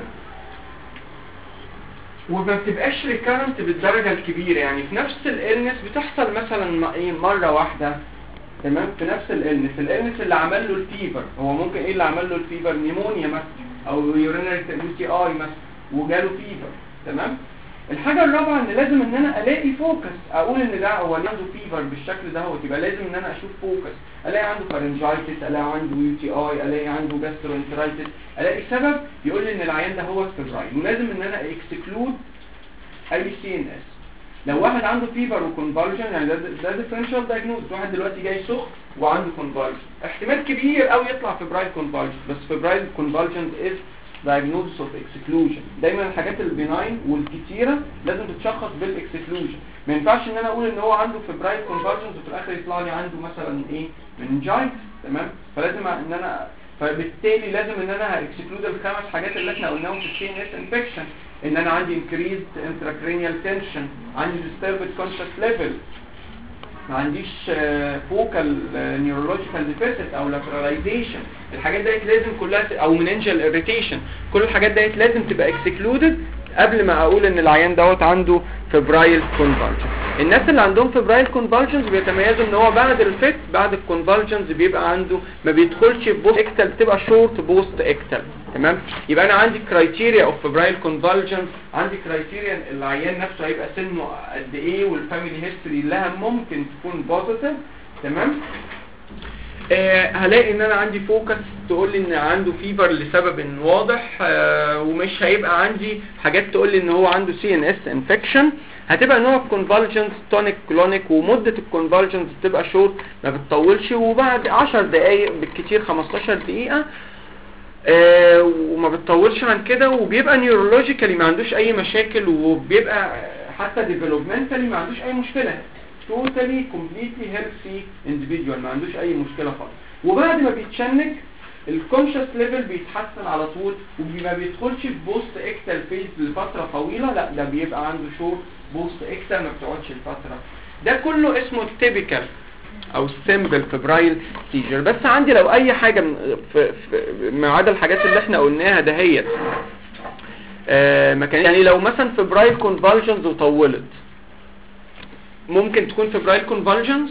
وما بتبقاش ريكارنت بالدرجة الكبيرة يعني في نفس الالنس بتحصل مثلا م- ايه مرة واحدة تمام في نفس الالنس الالنس اللي عمل له الفيفر هو ممكن ايه اللي عمل له الفيفر نيمونيا مثلا او يورينري تي اي مثلا وجاله فيفر تمام الحاجة الرابعة ان لازم ان انا الاقي فوكس اقول ان ده هو اللي عنده فيفر بالشكل ده هو يبقى لازم ان انا اشوف فوكس الاقي عنده فارنجايتس الاقي عنده يو تي اي الاقي عنده جاسترونترايتس الاقي سبب يقول لي ان العيان ده هو فبرايل ولازم ان انا اكسكلود اي سي ان اس لو واحد عنده فيفر وكونفالجن يعني ده ده ديفرنشال دايجنوز واحد دلوقتي جاي سخن وعنده كونفالجن احتمال كبير قوي يطلع فبرايل كونفالجن بس فبرايل كونفالجن از diagnosis of exclusion دايما الحاجات البناين والكتيرة لازم تتشخص بالاكسكلوجن ما ينفعش ان انا اقول ان هو عنده فبرايل كونفالجنز وفي الاخر يطلع لي عنده مثلا ايه منجايت تمام فلازم ان انا فبالتالي لازم ان انا هاكسكلود الخمس حاجات اللي احنا قلناهم في السي ان اس انفكشن ان انا عندي increased intracranial tension عندي disturbed conscious level ما عنديش فوكال نيورولوجيكال ديفيسيت او لاتراليزيشن الحاجات ديت لازم كلها ت- او مننجال اريتيشن كل الحاجات ديت لازم تبقى اكسكلودد قبل ما اقول ان العيان دوت عنده فبرايل كونفالجن الناس اللي عندهم فبرايل كونفالجنز بيتميزوا ان هو بعد الفت بعد الكونفالجنز بيبقى عنده ما بيدخلش في بوست اكتل بتبقى شورت بوست اكتل تمام يبقى انا عندي كرايتيريا اوف فبرايل كونفالجنز عندي كرايتيريا العيان نفسه هيبقى سنه قد ايه والفاميلي هيستوري لها ممكن تكون بوزيتيف تمام آه هلاقي ان انا عندي فوكس تقول لي ان عنده فيفر لسبب واضح آه ومش هيبقى عندي حاجات تقول لي ان هو عنده سي ان اس انفكشن هتبقى نوع الكونفالجنس تونيك كلونيك ومدة الكونفالجنس بتبقى شورت ما بتطولش وبعد 10 دقايق بالكتير 15 دقيقة آه وما بتطولش عن كده وبيبقى نيورولوجيكالي ما عندوش اي مشاكل وبيبقى حتى ديفلوبمنتالي ما عندوش اي مشكلة توتالي كومبليتلي هيلثي انديفيدوال ما عندوش اي مشكلة خالص وبعد ما بيتشنج الكونشس ليفل بيتحسن على طول وما بيدخلش في بوست اكتال فيز لفترة طويلة لا ده بيبقى عنده شور بوست اكتال ما بتقعدش الفترة ده كله اسمه التيبيكال او سيمبل فبرايل سيجر بس عندي لو اي حاجة من في في ما عدا الحاجات اللي احنا قلناها دهيت آه ما كان يعني لو مثلا فبرايل كونفالجنز وطولت ممكن تكون فبرايل كونفالجنز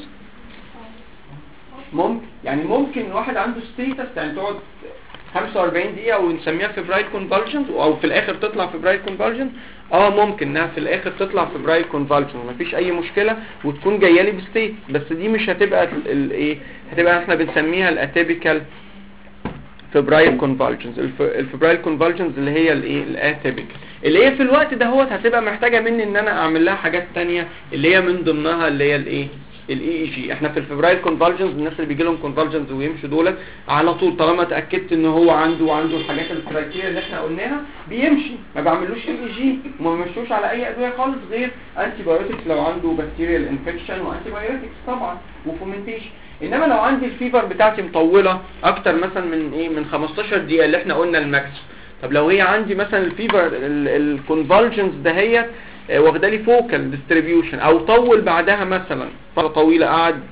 ممكن يعني ممكن واحد عنده ستيتس يعني تقعد 45 دقيقة ونسميها فبرايل كونفالجنز او في الاخر تطلع فبرايل كونفالجنز اه ممكن انها في الاخر تطلع فبرايل كونفالجنز مفيش اي مشكلة وتكون جاية لي بستيت بس دي مش هتبقى الايه هتبقى احنا بنسميها الاتيبيكال فبرايل كونفالجنز الفبرايل كونفالجنز اللي هي الايه الاتيبيكال اللي هي في الوقت ده هو هتبقى محتاجة مني ان انا اعمل لها حاجات تانية اللي هي من ضمنها اللي هي الايه الاي اي جي احنا في الفبرايل كونفالجنز الناس اللي بيجي لهم كونفالجنز ويمشوا دولت على طول طالما اتاكدت ان هو عنده عنده الحاجات الكرايتيريا اللي احنا قلناها بيمشي ما بعملوش اي اي جي وما بمشوش على اي ادويه خالص غير انتي بايوتكس لو عنده بكتيريال انفكشن وانتي بايوتكس طبعا وفومنتيشن انما لو عندي الفيفر بتاعتي مطوله اكتر مثلا من ايه من 15 دقيقه اللي احنا قلنا الماكس طب لو هي عندي مثلا الفيفر الكونفالجنز دهيت واخده لي فوكال ديستريبيوشن او طول بعدها مثلا فتره طويله قعد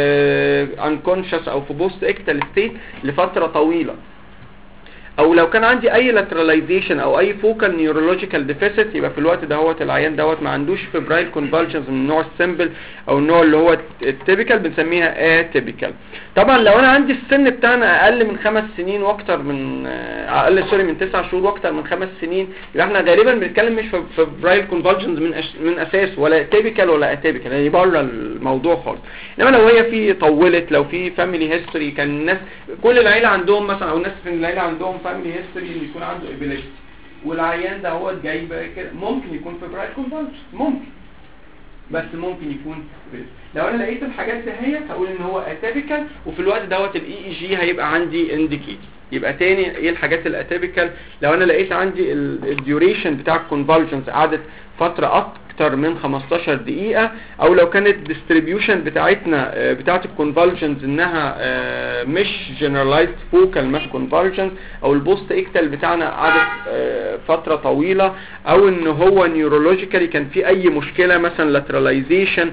انكونشس او في بوست اكتال ستيت لفتره طويله او لو كان عندي اي لاتراليزيشن او اي فوكال نيورولوجيكال ديفيسيت يبقى في الوقت دهوت العيان دوت ما عندوش فيبرايل كونفالجنز من النوع السمبل او النوع اللي هو التيبيكال بنسميها اتيبيكال طبعا لو انا عندي السن بتاعنا اقل من خمس سنين واكتر من اقل سوري من تسع شهور واكتر من خمس سنين يبقى احنا غالبا بنتكلم مش في فيبرايل كونفالجنز من أش... من اساس ولا تيبيكال ولا اتيبيكال يعني بره الموضوع خالص انما لو هي في طولت لو في فاميلي هيستوري كان الناس كل العيله عندهم مثلا او الناس في العيله عندهم فاميلي هيستوري اللي يكون عنده ابيليشن والعيان ده هو جاي كده ممكن يكون فيبرايل كونفالجنز ممكن بس ممكن يكون بلس. لو انا لقيت الحاجات دهيت هقول ان هو اتيبيكال وفي الوقت دوت الاي اي جي هيبقى عندي انديكيت يبقى تاني ايه الحاجات الاتيبيكال لو انا لقيت عندي الديوريشن بتاع الكونفالجنز قعدت فتره اكتر من 15 دقيقه او لو كانت الديستريبيوشن بتاعتنا بتاعت الكونفالجنز انها مش جنرالايزد فوكال ماس كونفالجنز او البوست اكتال بتاعنا قعدت فتره طويله او ان هو نيورولوجيكالي كان في اي مشكله مثلا لاتراليزيشن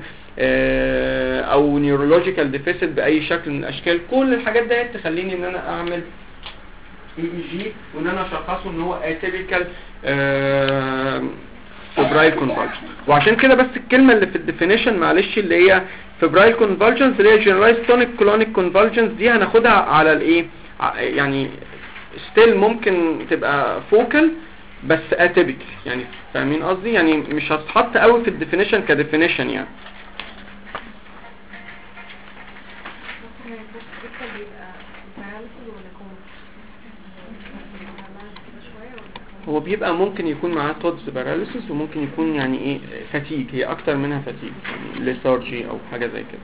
او نيورولوجيكال ديفيسيت باي شكل من الاشكال كل الحاجات ديت تخليني ان انا اعمل اي اي جي وان انا اشخصه ان هو اتيبيكال فبرايل كونفالجن وعشان كده بس الكلمه اللي في الديفينيشن معلش اللي هي فبرايل كونفالجنز اللي هي جنرالايز تونيك كلونيك كونفالجنز دي هناخدها على الايه يعني ستيل ممكن تبقى فوكال بس اتيبيكال يعني فاهمين قصدي يعني مش هتتحط قوي في الديفينيشن كديفينيشن يعني هو بيبقى ممكن يكون معاه تودز باراليسيس وممكن يكون يعني ايه فاتيج هي اكتر منها فاتيج يعني ليثارجي او حاجه زي كده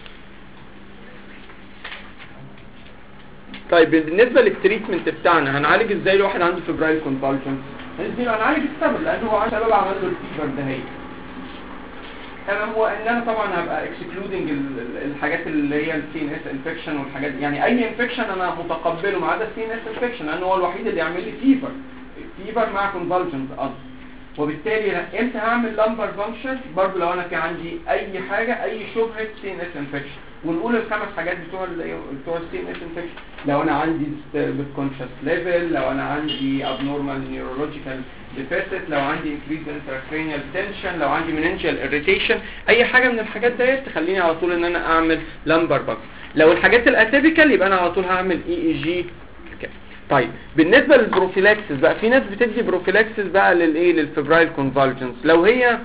طيب بالنسبه للتريتمنت بتاعنا هنعالج ازاي الواحد عنده فبرايل كونفالجن هنعالج السبب لان هو سبب عمل له الفيفر ده هي تمام هو ان انا طبعا هبقى اكسكلودنج الحاجات اللي هي السي ان اس انفكشن والحاجات دي يعني اي انفكشن انا متقبله ما عدا السي ان اس انفكشن لان هو الوحيد اللي يعمل لي فيفر فيفر مع كونفالجنز قصدي وبالتالي امتى هعمل لامبر فانكشن برضه لو انا في عندي اي حاجه اي شبهه سي ان اس انفكشن ونقول الخمس حاجات بتوع بتوع السي ان اس انفكشن لو انا عندي بالكونشس ليفل لو انا عندي ابنورمال نيورولوجيكال ديفيسيت لو عندي انكريز انتراكرينيال تنشن لو عندي مننجيال اريتيشن اي حاجه من الحاجات ديت تخليني على طول ان انا اعمل لامبر فانكشن لو الحاجات الاتيبيكال يبقى انا على طول هعمل اي اي جي طيب بالنسبه للبروفيلاكسس بقى في ناس بتدي بروفيلاكسس بقى للايه للفبرايل كونفالجنس لو هي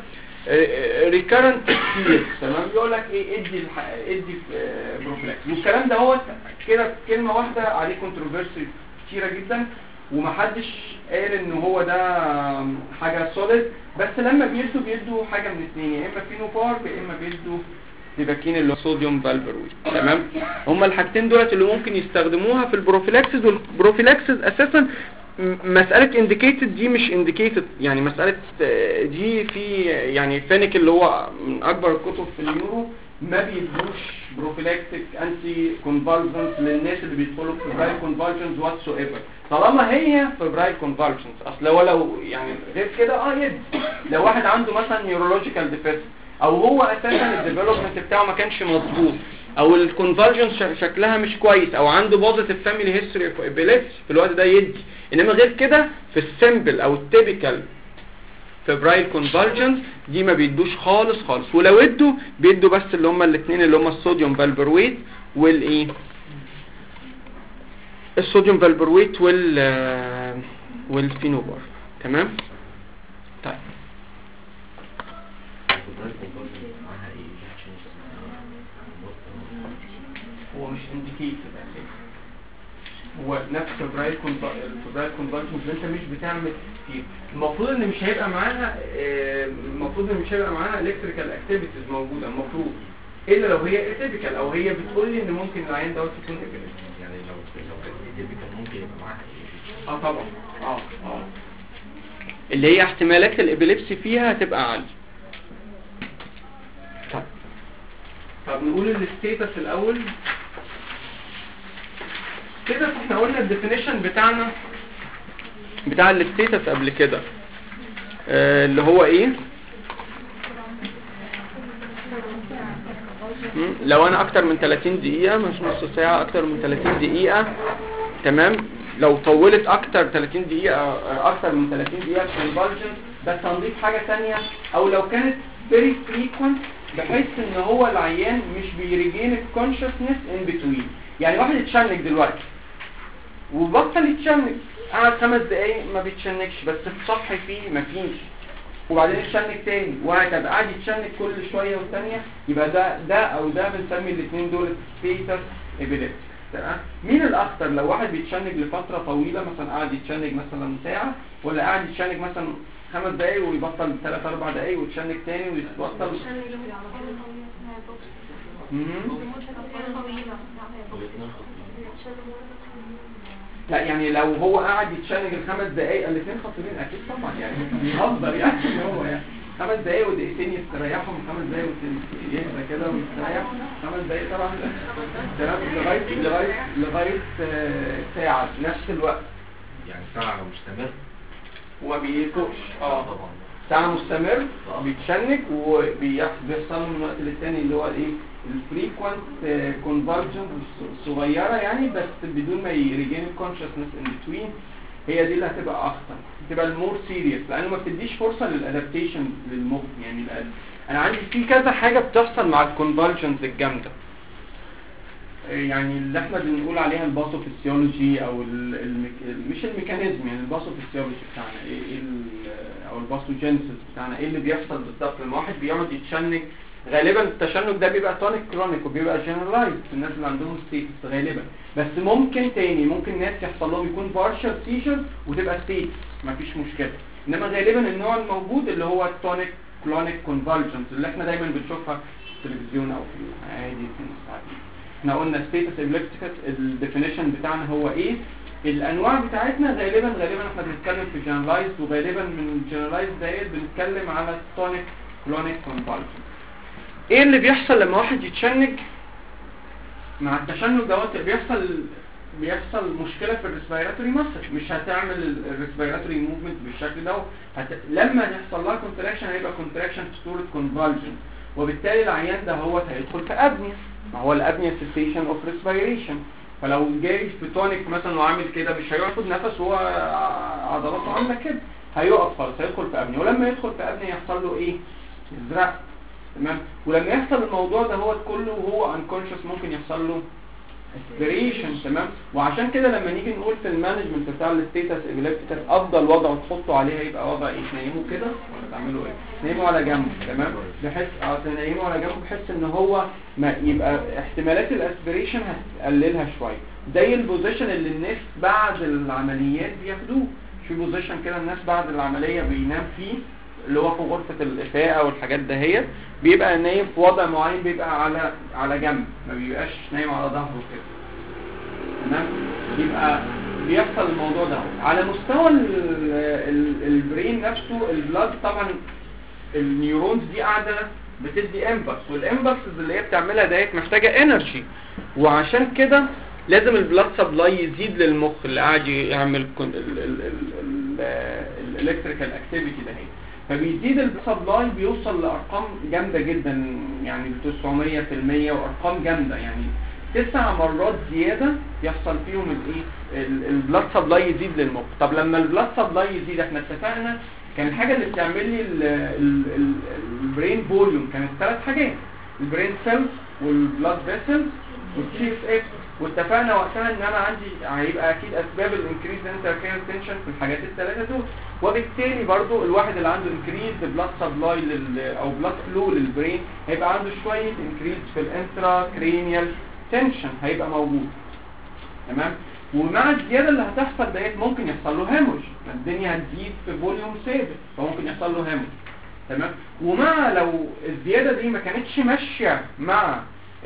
ريكارنت كتير تمام يقول لك ايه ادي الح... ادي بروفلاكس والكلام ده هو كده كلمه واحده عليه كونتروفيرسي كتيره جدا ومحدش قال ان هو ده حاجه سوليد بس لما بيدوا بيدوا حاجه من اثنين يا اما فينوفارب يا اما بيدوا ديباكين اللي هو صوديوم فالبرويد تمام هما الحاجتين دولت اللي ممكن يستخدموها في البروفيلاكسز والبروفيلاكسز اساسا م- مسألة انديكيتد دي مش انديكيتد يعني مسألة آه، دي في يعني فينيك اللي هو من اكبر الكتب في النيورو ما بيدوش بروفيلاكتيك انتي كونفالجنس للناس اللي بيدخلوا في فبرايل كونفالجنس واتس ايفر طالما هي فبرايل كونفالجنس اصل هو لو يعني غير كده اه يدي لو واحد عنده مثلا نيورولوجيكال ديفيسيت او هو اساسا الديفلوبمنت بتاعه ما كانش مظبوط او الكونفالجنس شكلها مش كويس او عنده بوزيتيف فاميلي هيستوري اوف ابيليبسي في الوقت ده يدي انما غير كده في السيمبل او التيبيكال فبرايل كونفالجنس دي ما بيدوش خالص خالص ولو ادوا بيدوا بس اللي هم الاثنين اللي هم الصوديوم فالبرويت والايه الصوديوم فالبرويت وال آه، والفينوبار تمام طيب هو مش انديكيتد هو نفس فبرايل فبرايل كونفالجنس اللي انت مش بتعمل فيه المفروض ان مش هيبقى معاها آه، المفروض ان مش هيبقى معاها الكتريكال اكتيفيتيز موجوده المفروض الا لو هي اتيبيكال او هي بتقول لي ان ممكن العين دوت يكون ابيليبسي يعني لو لو كانت دي كان ممكن يبقى معاها ايه اه طبعا اه اه اللي هي احتمالات الابيليبسي فيها هتبقى عالية طيب طب نقول الستيتس الاول ستيتس احنا قلنا الديفينيشن بتاعنا بتاع الستيتس قبل كده آه اللي هو ايه مم، لو انا اكتر من 30 دقيقة مش نص ساعة اكتر من 30 دقيقة تمام لو طولت اكتر 30 دقيقة آه، اكتر من 30 دقيقة في البالجن بس هنضيف حاجة تانية او لو كانت very frequent بحيث ان هو العيان مش بيريجين الكونشسنس ان بتوين يعني واحد يتشنج دلوقتي وبطل يتشنج قعد خمس دقايق ما بيتشنجش بس الصح فيه مفيش وبعدين يتشنج تاني وهكذا قاعد يتشنج كل شوية والتانية يبقى ده ده او ده بنسمي الاثنين دول ستيتس ابيليبتي تمام مين الاخطر لو واحد بيتشنج لفترة طويلة مثلا قاعد يتشنج مثلا ساعة ولا قاعد يتشنج مثلا خمس دقايق ويبطل ثلاث اربع دقايق ويتشنج تاني ويبطل مهم. لا يعني لو هو قاعد يتشنج الخمس دقايق الاثنين خطيرين اكيد طبعا يعني بيهزر يعني هو يعني خمس دقايق ودقيقتين يستريحوا من خمس دقايق ويهدى كده ويستريح خمس دقايق طبعا تمام لغايه لغايه لغايه آه، ساعه نفس الوقت يعني ساعة لو مستمر وما بيفوقش اه طبعا ساعة مستمر بيتشنج وبيحصل له من وقت للتاني اللي هو الايه الفريكوانت كونفرجنس الصغيرة يعني بس بدون ما يريجين الكونشسنس ان بتوين هي دي اللي هتبقى اخطر هتبقى المور سيريس لانه ما بتديش فرصة للادابتيشن للمخ يعني القلب انا عندي في كذا حاجة بتحصل مع الكونفرجنس الجامدة يعني اللي احنا بنقول عليها الباثوفيسيولوجي او ال- الميك... مش الميكانيزم يعني الباثوفيسيولوجي بتاعنا ايه إيه ال- او الباثوجينيسيس بتاعنا ايه اللي بيحصل بالظبط لما واحد بيقعد يتشنج غالبا التشنج ده بيبقى تونيك كرونيك وبيبقى جنرالايزد في الناس اللي عندهم ستيتس غالبا بس ممكن تاني ممكن ناس يحصل لهم يكون بارشال سيجر وتبقى ستيتس مفيش مشكله انما غالبا النوع الموجود اللي هو التونيك كلونيك كونفالجنس اللي احنا دايما بنشوفها في التلفزيون او في العادي في المستعدين احنا قلنا ستيتس ابليبتيكس الديفينيشن بتاعنا هو ايه الانواع بتاعتنا غالبا غالبا احنا بنتكلم في جنرالايزد وغالبا من الجنرالايزد ديت بنتكلم على تونيك كلونيك كونفالجنس ايه اللي بيحصل لما واحد يتشنج مع التشنج دوت بيحصل بيحصل مشكلة في الريسبيراتوري ماسل مش هتعمل الريسبيراتوري موفمنت بالشكل ده هت... لما يحصل لها كونتراكشن هيبقى كونتراكشن في صورة كونفالجن وبالتالي العيان ده هو هيدخل في ابنيا ما هو الابنيا سيسيشن اوف ريسبيريشن فلو جاي في تونيك مثلا وعامل كده مش هياخد نفس وهو عضلاته عامله كده هيقف خالص هيدخل في ابنيا ولما يدخل في ابنيا يحصل له ايه ازرق تمام ولما يحصل الموضوع ده هو كله وهو انكونشس ممكن يحصل له اسبريشن تمام وعشان كده لما نيجي نقول في المانجمنت بتاع الستيتس ابيليبتيكس افضل وضع تحطه عليه هيبقى وضع ايه تنيمه كده ولا تعملوا ايه تنيمه على جنب تمام بحيث اه تنيمه على جنب بحيث ان هو ما يبقى احتمالات الاسبريشن هتقللها شويه زي البوزيشن اللي الناس بعد العمليات بياخدوه في بوزيشن كده الناس بعد العمليه بينام فيه اللي هو في غرفة الإفاءة والحاجات دهيت بيبقى نايم في وضع معين بيبقى على على جنب ما بيبقاش نايم على ظهره كده تمام يبقى بيحصل الموضوع ده على مستوى ال- ال- البرين نفسه البلاد طبعا النيورونز دي قاعده بتدي امبلس والامبلسز اللي هي بتعملها ديت محتاجه انرجي وعشان كده لازم البلاد سبلاي يزيد للمخ اللي قاعد يعمل الالكتريكال اكتيفيتي ده هي فبيزيد السبلاي بيوصل لارقام جامده جدا يعني 900% وارقام جامده يعني تسع مرات زياده يحصل فيهم الايه البلاد سبلاي يزيد للمخ طب لما البلاد سبلاي يزيد احنا اتفقنا كان الحاجه اللي بتعمل لي ال- ال- ال- البرين فوليوم كانت ثلاث حاجات البرين سيلز والبلاد فيسلز والتي اس اف واتفقنا وقتها ان انا عندي هيبقى اكيد اسباب الانكريز انتركير تنشن في الحاجات الثلاثه دول وبالتالي برضو الواحد اللي عنده انكريز بلاد سبلاي لل او بلاد فلو للبرين هيبقى عنده شويه انكريز في الانترا كرينيال تنشن هيبقى موجود تمام ومع الزياده اللي هتحصل ديت ممكن يحصل له هيموج الدنيا هتزيد في فوليوم ثابت فممكن يحصل له هيموج تمام ومع لو الزياده دي ما كانتش ماشيه مع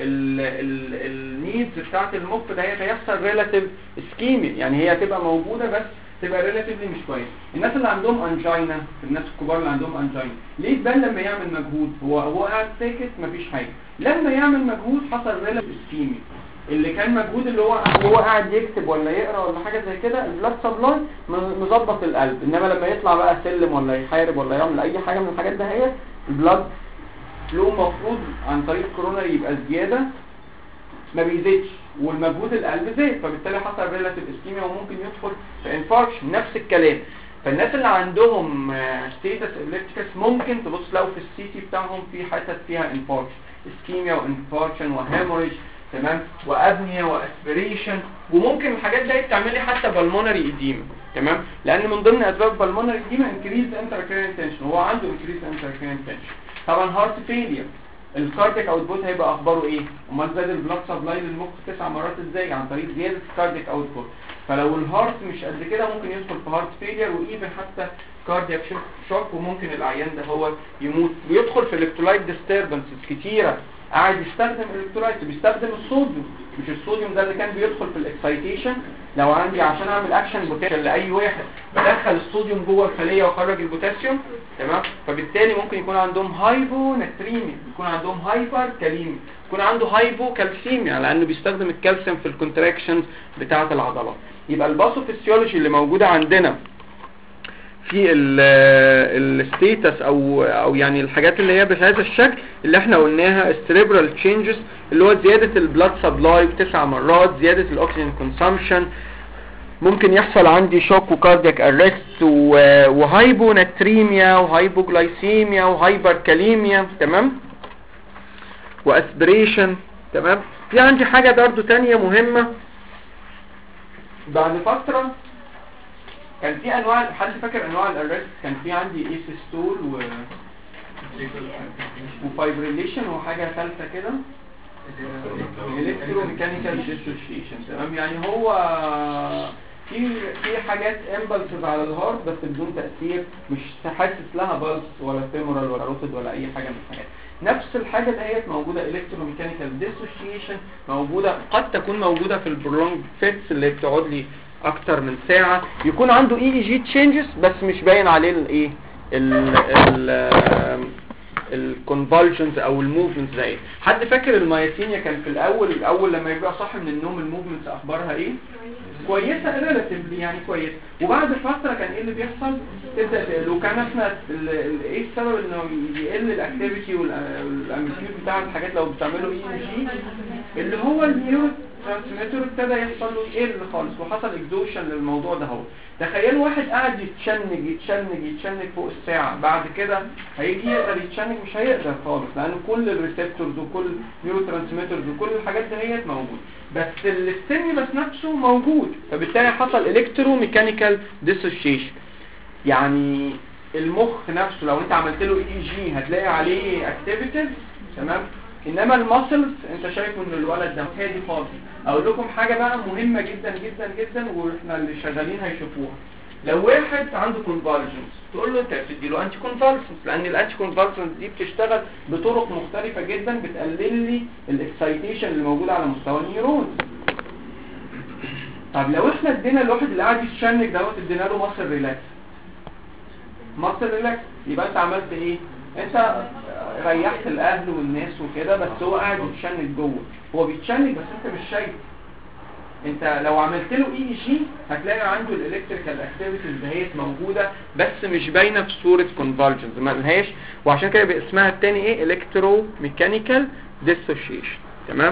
النيدز بتاعت المخ ده هيحصل ريلاتيف اسكيمي يعني هي هتبقى موجوده بس تبقى ريلاتيفلي مش كويس الناس اللي عندهم انجينا الناس الكبار اللي عندهم انجينا ليه تبان لما يعمل مجهود هو هو قاعد ساكت مفيش حاجه لما يعمل مجهود حصل ريلاتيف اسكيمي اللي كان مجهود اللي هو هو قاعد يكتب ولا يقرا ولا حاجه زي كده البلاد سبلاي مظبط القلب انما لما يطلع بقى سلم ولا يحارب ولا يعمل اي حاجه من الحاجات ده هي البلاد فلو المفروض عن طريق الكوروناري يبقى زياده ما بيزيدش والمجهود القلب زاد فبالتالي حصل ريلاتيف اسكيميا وممكن يدخل في انفاركشن نفس الكلام فالناس اللي عندهم ستيتس ابليبتيكس ممكن تبص لو في السي تي بتاعهم في حتت فيها انفاركشن اسكيميا وانفاركشن وهيموريج تمام وابنيا واسبريشن وممكن الحاجات دي تعمل لي حتى بالمونري ايديما تمام لان من ضمن اسباب بالمونري ايديما انكريز انتراكرينال تنشن هو عنده انكريز انتراكرينال تنشن طبعا هارت فيلير الكاردياك اوتبوت هيبقى اخباره ايه امال زاد البلاد سبلاي للمخ تسع مرات ازاي عن طريق زياده الكاردياك اوتبوت فلو الهارت مش قد كده ممكن يدخل في هارت فيلير وايفن حتى كاردياك شوك وممكن العيان ده هو يموت ويدخل في الكترولايت ديستربنسز كتيره قاعد يستخدم الكترولايت بيستخدم الصوديوم مش الصوديوم ده اللي كان بيدخل في الاكسايتيشن لو عندي عشان اعمل اكشن بوتنشال لاي واحد بدخل الصوديوم جوه الخليه واخرج البوتاسيوم تمام فبالتالي ممكن يكون عندهم هايبوناتريميا يكون عندهم هايبر كاليميا يكون عنده هايبو كالسيميا لانه بيستخدم الكالسيوم في الكونتراكشنز بتاعه العضلات يبقى الباثوفيسيولوجي اللي موجوده عندنا في الستيتس او او يعني الحاجات اللي هي بهذا الشكل اللي احنا قلناها السريبرال تشينجز اللي هو زياده البلاد سبلاي بتسع مرات زياده الاكسجين كونسامشن ممكن يحصل عندي شوك وكاردياك ارست وهايبوناتريميا وهايبوجلايسيميا وهايبركاليميا تمام واسبريشن تمام في عندي حاجه برضه تانية مهمه بعد فتره كان في انواع حد فاكر انواع الارست كان في عندي ايسيستول و وفايبريليشن وحاجه ثالثه كده الكتروميكانيكال ديسوشيشن تمام يعني هو في في حاجات امبلسز على الهارت بس بدون تاثير مش حاسس لها بلس ولا فيمورال ولا روتد ولا اي حاجه من الحاجات نفس الحاجه ديت موجوده الكتروميكانيكال ديسوشيشن موجوده قد تكون موجوده في البرولونج فيتس اللي بتقعد لي اكتر من ساعة يكون عنده اي اي جي تشينجز بس مش باين عليه الايه ال الكونفولجنز او الموفمنتس زي حد فاكر المايسينيا كان في الاول اول لما يبقى صاحي من النوم الموفمنتس اخبارها ايه كويسه ريلاتيفلي يعني كويس وبعد فتره كان ايه اللي بيحصل تبدا تقل وكان احنا ايه السبب انه يقل الاكتيفيتي والامبليتيود بتاع الحاجات لو بتعملوا اي ام جي اللي هو النيورو ترانسميتر ابتدى يحصل له يقل خالص وحصل اكزوشن للموضوع ده هو تخيلوا واحد قاعد يتشنج يتشنج يتشنج فوق الساعة بعد كده هيجي يقدر يتشنج مش هيقدر خالص لان كل الريسبتورز وكل نيورو ترانسميترز وكل الحاجات ديت موجود بس الستيمولس نفسه موجود فبالتالي حصل الكترو ميكانيكال ديسوشيشن يعني المخ نفسه لو انت عملت له اي جي هتلاقي عليه اكتيفيتيز تمام انما الماسلز انت شايفه ان الولد ده هادي خالص اقول لكم حاجه بقى مهمه جدا جدا جدا واحنا اللي شغالين هيشوفوها لو واحد عنده كونفالجنس تقول له انت بتدي له انتي كونفالسنس لان الانتي كونفالسنس دي بتشتغل بطرق مختلفه جدا بتقلل لي الاكسايتيشن اللي موجود على مستوى النيورون طب لو احنا ادينا الواحد اللي قاعد يتشنج دوت ادينا له ماسل ريلاكس ماسل ريلاكس يبقى انت عملت ايه انت ريحت الاهل والناس وكده بس هو قاعد يتشنج جوه هو بيتشنج بس انت مش شايف انت لو عملت له اي جي هتلاقي عنده الالكتريكال اكتيفيتيز دهيت موجوده بس مش باينه في صوره كونفالجنز ما لهاش وعشان كده بقى اسمها التاني ايه الكترو ميكانيكال ديسوشيشن تمام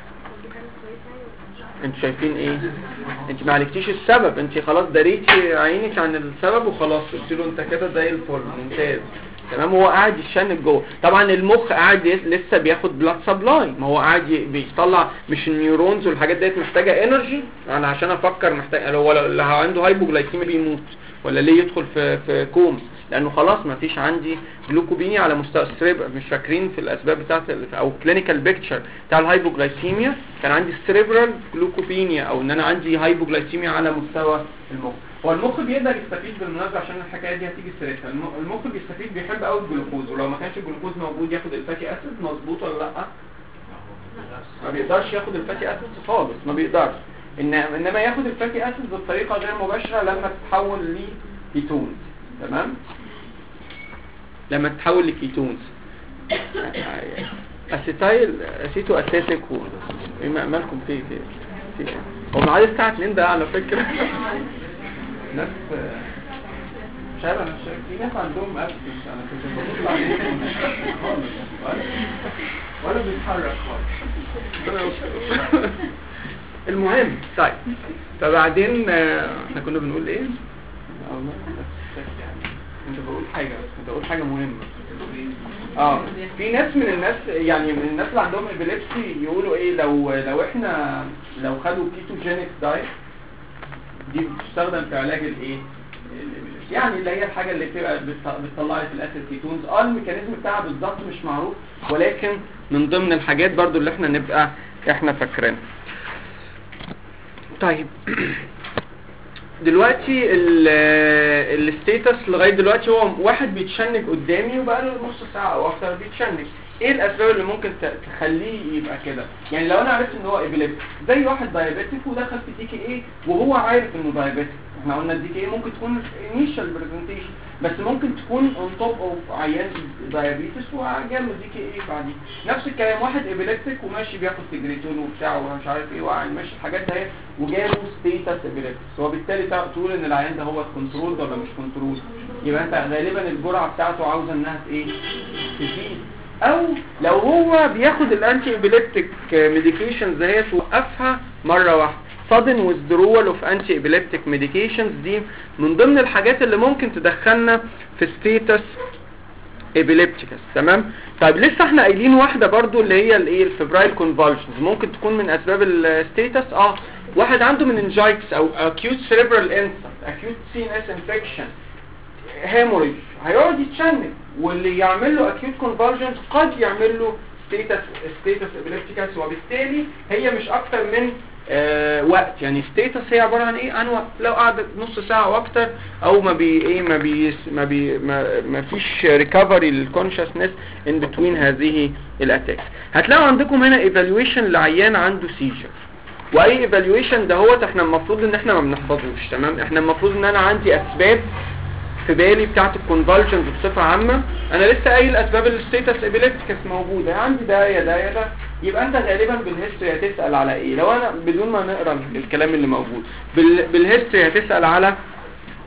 انتوا شايفين ايه انت ما عالجتيش السبب انت خلاص دريتي عينك عن السبب وخلاص قلت له انت كده زي الفل ممتاز تمام هو قاعد يشنج جوه طبعا المخ قاعد يس- لسه بياخد بلاد سبلاي ما هو قاعد ي- بيطلع مش النيورونز والحاجات ديت محتاجه انرجي انا عشان افكر محتاج لو لو اللي عنده هايبوجلايكيميا بيموت ولا ليه يدخل في في كوم لانه خلاص ما فيش عندي جلوكوبينيا على مستوى السريب مش فاكرين في الاسباب بتاعت ال- او كلينيكال بيكتشر بتاع الهايبوجلايكيميا كان عندي سريبرال جلوكوبينيا او ان انا عندي هايبوجلايكيميا على مستوى المخ هو المخ بيقدر يستفيد بالمناسبه عشان الحكايه دي هتيجي سيرتها الم- المخ بيستفيد بيحب قوي الجلوكوز ولو ما كانش الجلوكوز موجود ياخد الفاتي اسيد مظبوط ولا لا ما بيقدرش ياخد الفاتي اسيد خالص ما بيقدرش إن انما ياخد الفاتي اسيد بطريقه غير مباشره لما تتحول لكيتونز تمام لما تتحول لكيتونز اسيتايل اسيتو اسيتيك و ايه ما- مالكم فيه في في هو معاد الساعه 2 ده على فكره ناس مش عارف انا شايف في ناس عندهم ابسنس انا كنت ببص عليهم خالص ولا- ولا بيتحرك خالص المهم طيب فبعدين آه، احنا كنا بنقول ايه؟ الله انت بقول حاجه بس كنت بقول حاجه مهمه اه في ناس من الناس يعني من الناس اللي عندهم ابيليبسي يقولوا ايه لو لو احنا لو خدوا كيتوجينيك دايت دي بتستخدم في علاج الايه الإبيليبسي. يعني اللي هي الحاجه اللي بتبقى بتط- بتطلع لي في الاخر كيتونز اه الميكانيزم بتاعها بالظبط مش معروف ولكن من ضمن الحاجات برضو اللي احنا نبقى احنا فاكرينها طيب دلوقتي الستيتس لغايه دلوقتي هو واحد بيتشنج قدامي وبقى له نص ساعه او اكتر بيتشنج ايه الاسباب اللي ممكن ت- تخليه يبقى كده يعني لو انا عرفت ان هو ابيليبتيك زي واحد دايابيتيك ودخل في دي كي ايه وهو عارف انه دايابيتيك احنا قلنا الدي كي ايه ممكن تكون انيشال برزنتيشن بس ممكن تكون اون توب اوف عيان دايابيتس وجاله دي كي ايه بعدين نفس الكلام واحد ابيليبتيك وماشي بياخد سجريتون وبتاع ومش عارف ايه وقاعد ماشي الحاجات ده وجاله ستيتس ابيليبتس وبالتالي تع- تقول ان العيان ده هو كنترول ولا مش كنترول يبقى انت غالبا الجرعه بتاعته عاوزه انها ت- ايه تزيد او لو هو بياخد الانتي ابيليبتيك ميديكيشنز دهيت وقفها مره واحده sudden withdrawal of anti-epileptic medications دي من ضمن الحاجات اللي ممكن تدخلنا في status epilepticus تمام طيب لسه احنا قايلين واحده برضو اللي هي الايه الفبرايل convulsions ممكن تكون من اسباب الستيتس اه واحد عنده مننجايتس او acute cerebral infarct acute CNS infection هيموريج هيقعد يتشنج واللي يعمل له acute convulsions قد يعمل له status status epilepticus وبالتالي هي مش اكتر من آه وقت يعني status هي عباره عن ايه عن وقت لو قعدت نص ساعه او اكتر او ما بي ايه ما بي ما بي ما, ما فيش ريكفري للكونشسنس ان بتوين هذه الاتاكس هتلاقوا عندكم هنا evaluation لعيان عنده سيجر واي ايفالويشن دهوت احنا المفروض ان احنا ما بنحفظوش تمام احنا المفروض ان انا عندي اسباب في بالي بتاعت الكونفالجنز بصفه عامه انا لسه قايل اسباب الستيتس ابيليبتيكس موجوده عندي ده يا ده يا ده يبقى انت غالبا بالهيستوري هتسال على ايه لو انا بدون ما نقرا الكلام اللي موجود بال... بالهيستوري هتسال على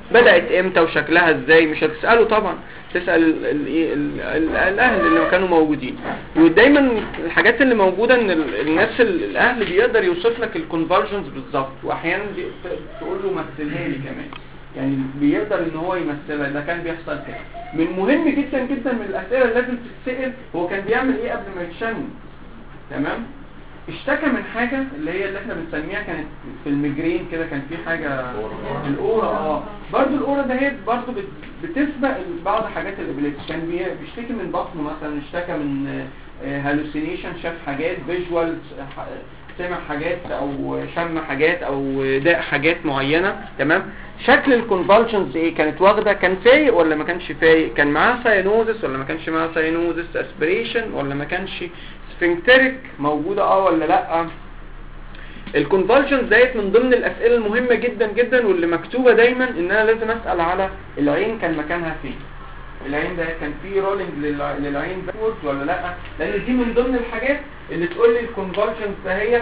بدات امتى وشكلها ازاي مش هتساله طبعا تسال ال ال ال ال الاهل اللي كانوا موجودين ودايما الحاجات اللي موجوده ان ال- الناس ال- الاهل بيقدر يوصف لك الكونفرجنز بالظبط واحيانا بي- ت- تقول له مثلها لي كمان يعني بيقدر ان هو يمثلها ده كان بيحصل كده من مهم جدا جدا من الاسئله اللي لازم تتسال هو كان بيعمل ايه قبل ما يتشن تمام اشتكى من حاجة اللي هي اللي احنا بنسميها كانت في الميجرين كده كان في حاجة الأورا اه برضو الأورا ده هي برضو بت- بتسبق بعض حاجات الإبليبس كان بي- بيشتكي من بطنه مثلا اشتكى من هالوسينيشن شاف حاجات فيجوال سمع حاجات او شم حاجات او داق حاجات معينة تمام شكل الكونفالشنز ايه كانت واخدة كان فايق ولا ما كانش فايق كان معاه ساينوزس ولا ما كانش معاه ساينوزس اسبريشن ولا ما كانش سفنكتريك موجودة اه ولا لا الكونفالشنز ديت من ضمن الاسئله المهمه جدا جدا واللي مكتوبه دايما ان انا لازم اسال على العين كان مكانها فين العين ده كان فيه رولينج للع- للعين باكورد ولا لا لان دي من ضمن الحاجات اللي تقول لي الكونفالشنز دهيت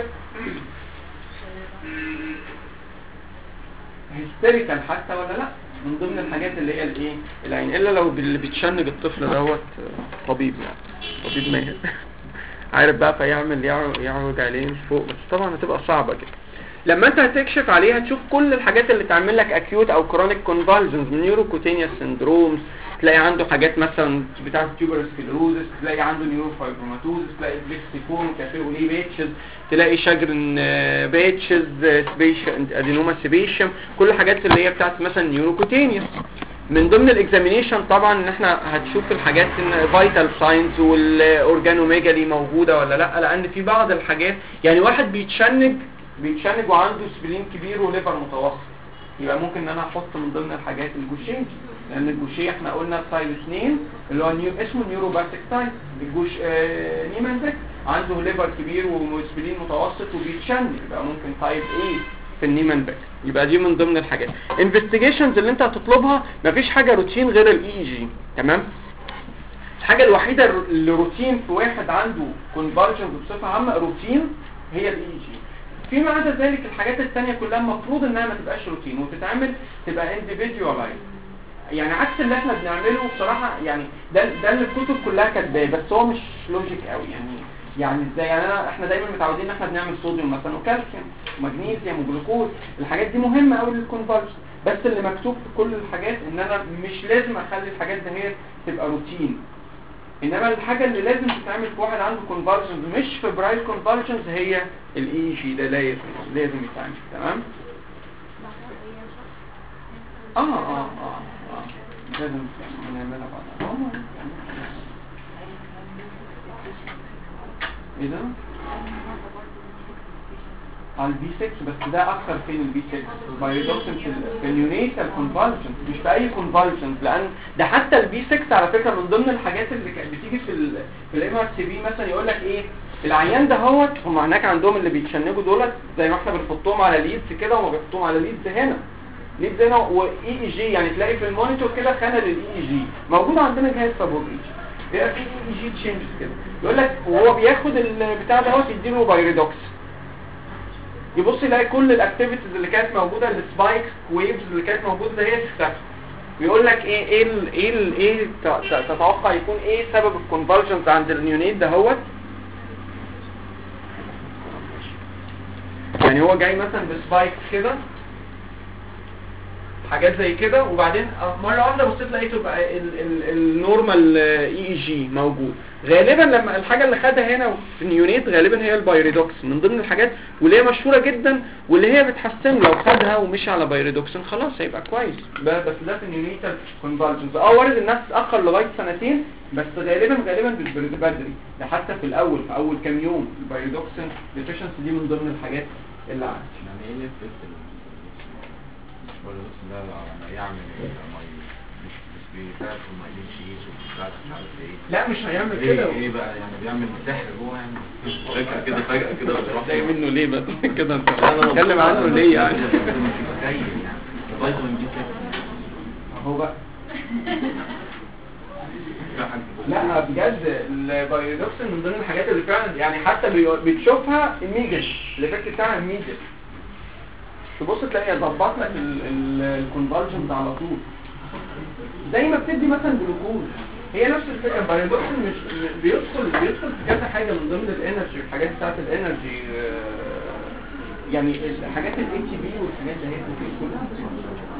هيستيريكال حتى ولا لا من ضمن الحاجات اللي هي الايه العين الا لو اللي بتشنج الطفل دوت طبيب يعني طبيب ماهر عارف بقى فيعمل يعو- يعوج عليه من فوق بس طبعا هتبقى صعبة كده لما انت هتكشف عليها تشوف كل الحاجات اللي تعمل لك اكيوت او كرونيك كونفالجنز من نيوروكوتينيوس سندرومز تلاقي عنده حاجات مثلا بتاعه تيوبر سكلروزس تلاقي عنده نيوروفايبروماتوزس تلاقي بليكسيكون كافيه وليه بيتشز تلاقي شجرن بيتشز سبيشن ادينوما سبيشم كل الحاجات اللي هي بتاعت مثلا نيوروكوتينيوس من ضمن الاكزامينيشن طبعا ان احنا هتشوف الحاجات ان فيتال ساينز والاورجانوميجالي موجوده ولا لا لان في بعض الحاجات يعني واحد بيتشنج بيتشنج وعنده سبلين كبير وليفر متوسط يبقى ممكن ان انا احط من ضمن الحاجات الجوشيه لان الجوشيه احنا قلنا تايب 2 اللي هو نيو اسمه نيوروباتيك تايب الجوش آه نيمانزك عنده ليفر كبير وسبلين متوسط وبيتشنج يبقى ممكن تايب 8 في النيمان باك يبقى دي من ضمن الحاجات انفستيجيشنز اللي انت هتطلبها مفيش حاجه روتين غير الاي اي جي تمام الحاجه الوحيده اللي روتين في واحد عنده كونفرجنز بصفه عامه روتين هي الاي جي فيما عدا ذلك الحاجات التانية كلها المفروض انها ما تبقاش روتين وتتعمل تبقى individualized يعني عكس اللي احنا بنعمله بصراحة يعني ده ده اللي الكتب كلها كاتباه بس هو مش لوجيك قوي يعني يعني ازاي يعني انا احنا دايما متعودين ان احنا بنعمل صوديوم مثلا وكالسيوم ومغنيسيوم وجلوكوز الحاجات دي مهمة قوي للكونفرجن بس اللي مكتوب في كل الحاجات ان انا مش لازم اخلي الحاجات دي هي تبقى روتين انما الحاجة اللي لازم تتعمل في واحد عنده كونفرجنز مش في برايل كونفرجنز هي الاي جي ده لازم لازم يتعمل تمام اه اه اه اه لازم نعملها بعد آه، ايه ده على البي 6 بس ده اكتر فين البي 6 بايودوكسين في ال- في النيونيتال كونفالجنس مش في اي كونفالجنس لان ده حتى البي 6 على فكره من ضمن الحاجات اللي كانت بتيجي في ال في الام ار سي بي مثلا يقول لك ايه العيان ده هوت هم هناك عندهم اللي بيتشنجوا دولت زي ما احنا بنحطهم على ليدز كده وما بنحطهم على ليدز هنا ليدز هنا واي اي جي يعني تلاقي في المونيتور كده خانه للاي اي جي موجود عندنا جهاز سابوجريج بيبقى في اي اي جي تشينجز كده يقول لك وهو بياخد البتاع دوت يديله بايريدوكس يبص يلاقي كل الاكتيفيتيز اللي كانت موجوده السبايكس ويفز اللي كانت موجوده ده هي اختفت بيقول لك ايه ايه ال ايه ال ايه ت- ت- تتوقع يكون ايه سبب الكونفرجنس عند النيونيت ده هوت يعني هو جاي مثلا بسبايكس كده حاجات زي كده وبعدين مره واحده بصيت لقيته بقى النورمال اي اي جي موجود غالبا لما الحاجه اللي خدها هنا في النيونيت غالبا هي البايريدوكس من ضمن الحاجات واللي هي مشهوره جدا واللي هي بتحسن لو خدها ومشي على بايريدوكسين خلاص هيبقى كويس ب- بس ده في النيونيتال كونفالجنس اه وارد الناس تتاخر لغايه سنتين بس غالبا غالبا بتبرد بدري ده حتى في الاول في اول كام يوم البايريدوكسين ديفيشنسي دي من ضمن الحاجات اللي عندي يعني ايه اللي في مش بولوس ده لما يعمل مي مش مش بيساعد في المايلين شيز وبيساعد مش عارف ايه لا مش هيعمل ايه كده ايه بقى يعني بيعمل سحر جوه يعني فجأة كده فجأة كده بيروح زي منه ليه بقى كده انت لا، أنا بتتكلم مبسوط. عنه أنا ليه يعني مبسوط. أنا مش متخيل يعني فيتامين بي 6 هو بقى في حاجة لا بجد البايودوكسين من ضمن الحاجات اللي فعلا يعني حتى بي- بتشوفها immediate الايفكت بتاعها immediate تبص تلاقي ظبط لك الكونفرجنز على طول زي ما بتدي مثلا جلوكوز هي نفس الفكره بايودوكسين مش م- بيدخل بيدخل في كذا حاجه من ضمن الانرجي الحاجات بتاعت الانرجي آه، يعني الحاجات الاي تي بي والحاجات اللي هي بتدخل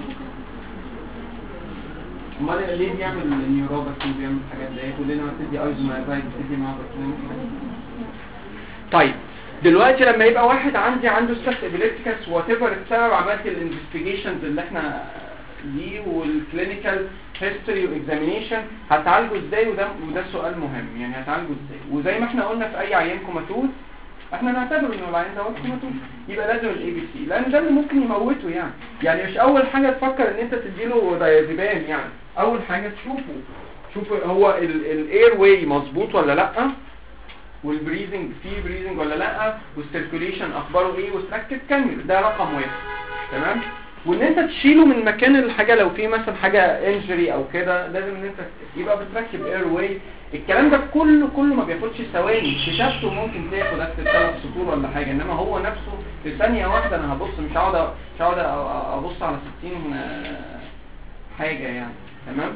امال ليه بيعمل النيوروباثي وبيعمل الحاجات ديت وليه لما بتدي ايزومايزايد بتدي معاه بروتين طيب دلوقتي لما يبقى واحد عندي عنده ستاس ابيليبتيكس وات ايفر السبب عملت الانفستيجيشنز اللي احنا دي والكلينيكال هيستوري واكزامينيشن هتعالجه ازاي وده وده سؤال مهم يعني هتعالجه ازاي وزي ما احنا قلنا في اي عيان كوماتوز احنا نعتبر ان العيان ده كوماتوز يبقى لازم الاي بي سي لان ده اللي ممكن يموته يعني يعني مش اول حاجه تفكر ان انت تديله دايازيبام يعني اول حاجه تشوفه شوف هو الاير واي مظبوط ولا لا والبريزنج فيه بريزنج ولا لا والسيركوليشن اخباره ايه وتركب كامل ده رقم واحد تمام وان انت تشيله من مكان الحاجه لو في مثلا حاجه انجري او كده لازم ان انت يبقى بتركب اير واي الكلام ده كله كله ما بياخدش ثواني كتابته ممكن تاخد اكتر ثلاث سطور ولا حاجه انما هو نفسه في ثانيه واحده انا هبص مش هقعد مش هقعد ابص على 60 آه، حاجه يعني تمام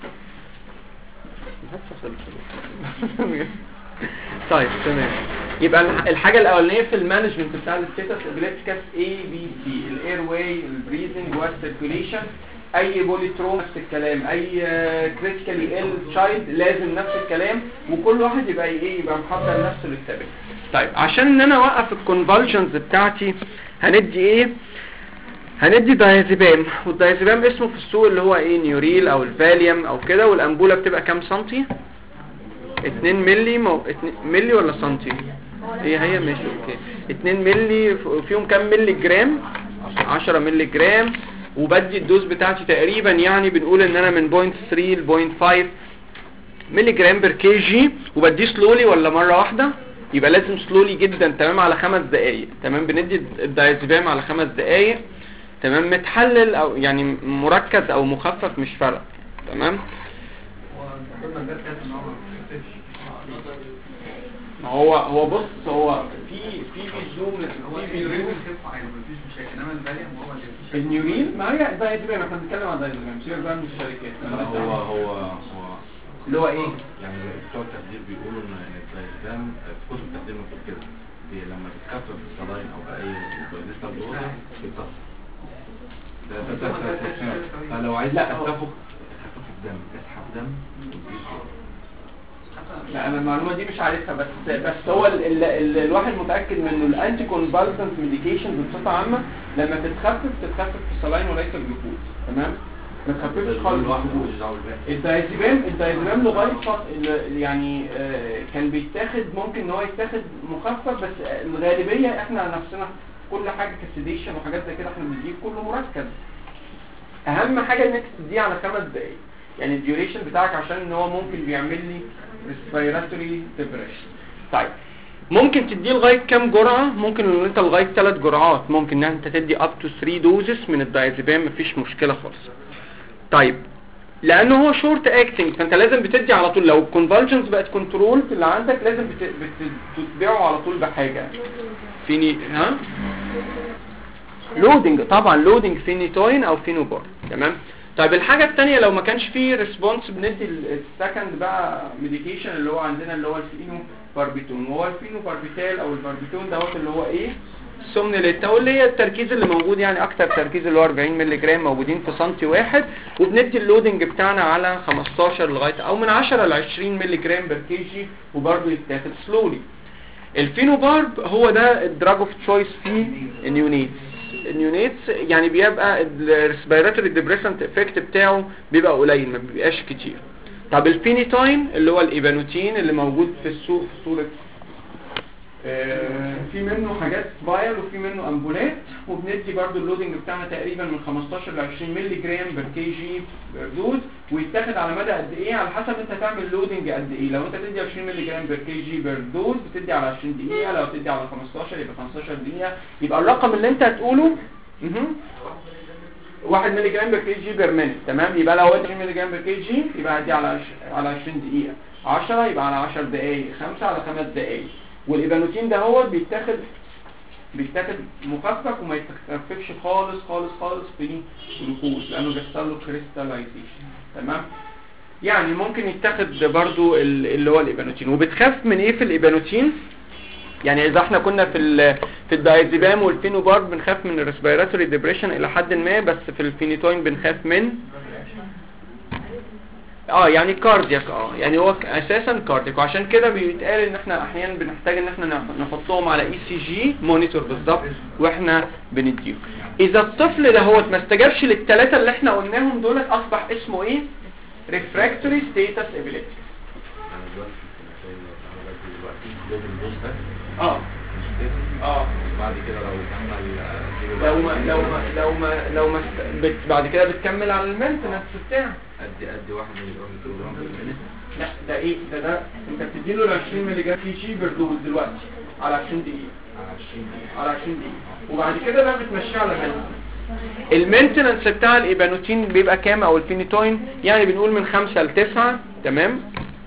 طيب تمام يبقى الح- الحاجه الاولانيه في المانجمنت بتاع الستاتس ابيليبتيكس اي بي سي الاير واي البريزنج والسيركوليشن اي بوليتروم نفس الكلام اي كريتيكالي ال تشايلد لازم نفس الكلام وكل واحد يبقى ايه يبقى محضر نفسه للسبب طيب عشان ان انا اوقف الكونفالجنز بتاعتي هندي ايه هندي دايازيبام والدايازيبام اسمه في السوق اللي هو ايه نيوريل او الفاليوم او كده والانبوله بتبقى كام سنتي 2 ملي مو... 2 ملي ولا سنتي هي هي ماشي اوكي 2 ملي ف- فيهم كام ملي جرام 10 ملي جرام وبدي الدوز بتاعتي تقريبا يعني بنقول ان انا من 0.3 ل 0.5 ملي جرام بر كي جي وبديه سلولي ولا مره واحده يبقى لازم سلولي جدا تمام على خمس دقائق تمام بندي الدايزيبام على خمس دقائق تمام متحلل او يعني مركز او مخفف مش فارقه تمام ما هو هو بص هو في في بيزوم في بيزوم النيورين ما هي دايزيبام احنا بنتكلم عن دايزيبام سيبك بقى من الشركات هو هو هو اللي هو ايه يعني بتوع التخدير بيقولوا ان الدايزام في كتب التخدير مكتوب كده دي لما تتكسر في الصلاين او باي ديستال دوزا بتكسر ده ده ده ده ده- فلو عايز لا، هو- تخفف تخفف الدم اسحب دم وتجيب صوره لا انا المعلومه دي مش عارفها بس بس هو ال ال ال الواحد متاكد من انه الانتي كونفالسنت ميديكيشن بصفه عامه لما تتخفف تتخفف في الصلاين وليس الجلوكوز تمام ما تخففش خالص الواحد الجلوكوز مش دعوه بالباقي الدايزيبام الدايزيبام لغايه فط- ال- يعني آه، كان بيتاخد ممكن ان هو يتاخد مخفف بس الغالبيه احنا نفسنا كل حاجه كسيديشن وحاجات زي كده احنا بنديه كله مركز اهم حاجه انك تديه على خمس دقايق يعني الديوريشن بتاعك عشان ان هو ممكن بيعمل لي ريسبيراتوري ديبريشن طيب ممكن تديه لغايه كام جرعه ممكن ان انت لغايه ثلاث جرعات ممكن ان انت تدي اب تو 3 دوزز من الدايزيبام مفيش مشكله خالص طيب لانه هو شورت اكتنج فانت لازم بتدي على طول لو الكونفالجنز بقت كنترول اللي عندك لازم بت... بت... بتتبعه على طول بحاجه فيني ها لودنج طبعا لودنج فينيتوين او فينوبار تمام طيب الحاجه الثانيه لو ما كانش فيه ريسبونس بندي السكند بقى ميديكيشن اللي هو عندنا اللي هو الفينو باربيتون وهو الفينو باربيتال او الباربيتون دوت اللي هو ايه سومنيليتا واللي هي التركيز اللي موجود يعني اكتر تركيز اللي هو 40 مللي جرام موجودين في سنتي واحد وبندي اللودنج بتاعنا على 15 لغايه او من 10 ل 20 مللي جرام بر كي جي وبرده يتاخد سلولي الفينوبارب هو ده الدراج اوف تشويس في النيونيتس النيونيتس يعني بيبقى الريسبيراتوري ديبريسنت افكت بتاعه بيبقى قليل ما بيبقاش كتير طب الفينيتاين اللي هو الايبانوتين اللي موجود في السوق في صوره آه، في منه حاجات فايل وفي منه امبولات وبندي برضو اللودنج بتاعنا تقريبا من 15 ل 20 مللي جرام بر كي جي بر دوز ويتاخد على مدى قد ايه على حسب انت تعمل لودنج قد ايه لو انت تدي 20 مللي جرام بر كي جي بر دوز بتدي على 20 دقيقه لو تدي على 15 يبقى 15 دقيقه يبقى الرقم اللي انت هتقوله مهم. 1 مللي جرام بر كي جي بر مينت تمام يبقى لو 20 مللي جرام بر كي جي يبقى هدي على عش- على 20 دقيقه 10 يبقى على 10 دقائق 5 على 5 دقائق والايبانوتين ده هو بيتاخد بيتاخد مخفف وما يتخففش خالص خالص خالص في جلوكوز لانه بيحصل له كريستاليزيشن تمام يعني ممكن يتاخد برضو ال- اللي هو الإيبانوتين وبتخاف من ايه في الإيبانوتين يعني اذا احنا كنا في ال في الدايزيبام والفينوبار بنخاف من الريسبيراتوري ديبريشن الى حد ما بس في الفينيتوين بنخاف من اه يعني كاردياك اه يعني هو ك- اساسا كاردياك وعشان كده بيتقال ان احنا احيانا بنحتاج ان احنا نح- نحطهم على اي سي جي مونيتور بالظبط واحنا بنديه اذا الطفل ده هو ما استجابش للثلاثه اللي احنا قلناهم دولت اصبح اسمه ايه ريفراكتوري ستيتس ابيليتي انا دلوقتي كنت شايل انا بدي دلوقتي دوز الدوز ده اه مش كده اه بعد كده لو كمل آه، لو ما لو ما لو ما لو ما است- بت بعد كده بتكمل على المينتنس بتاعك ادي ادي واحد ملي جرام كيلو جرام في المينت لا ده ايه ده ده انت بتديله ال 20 مللي جرام في شي بردوز دلوقتي على 20 دقيقه على 20 دقيقة على 20 دقيقه وبعد كده بقى بتمشيه على مينتنس المينتنس بتاع الايبانوتين بيبقى كام او الفينيتوين يعني بنقول من 5 ل 9 تمام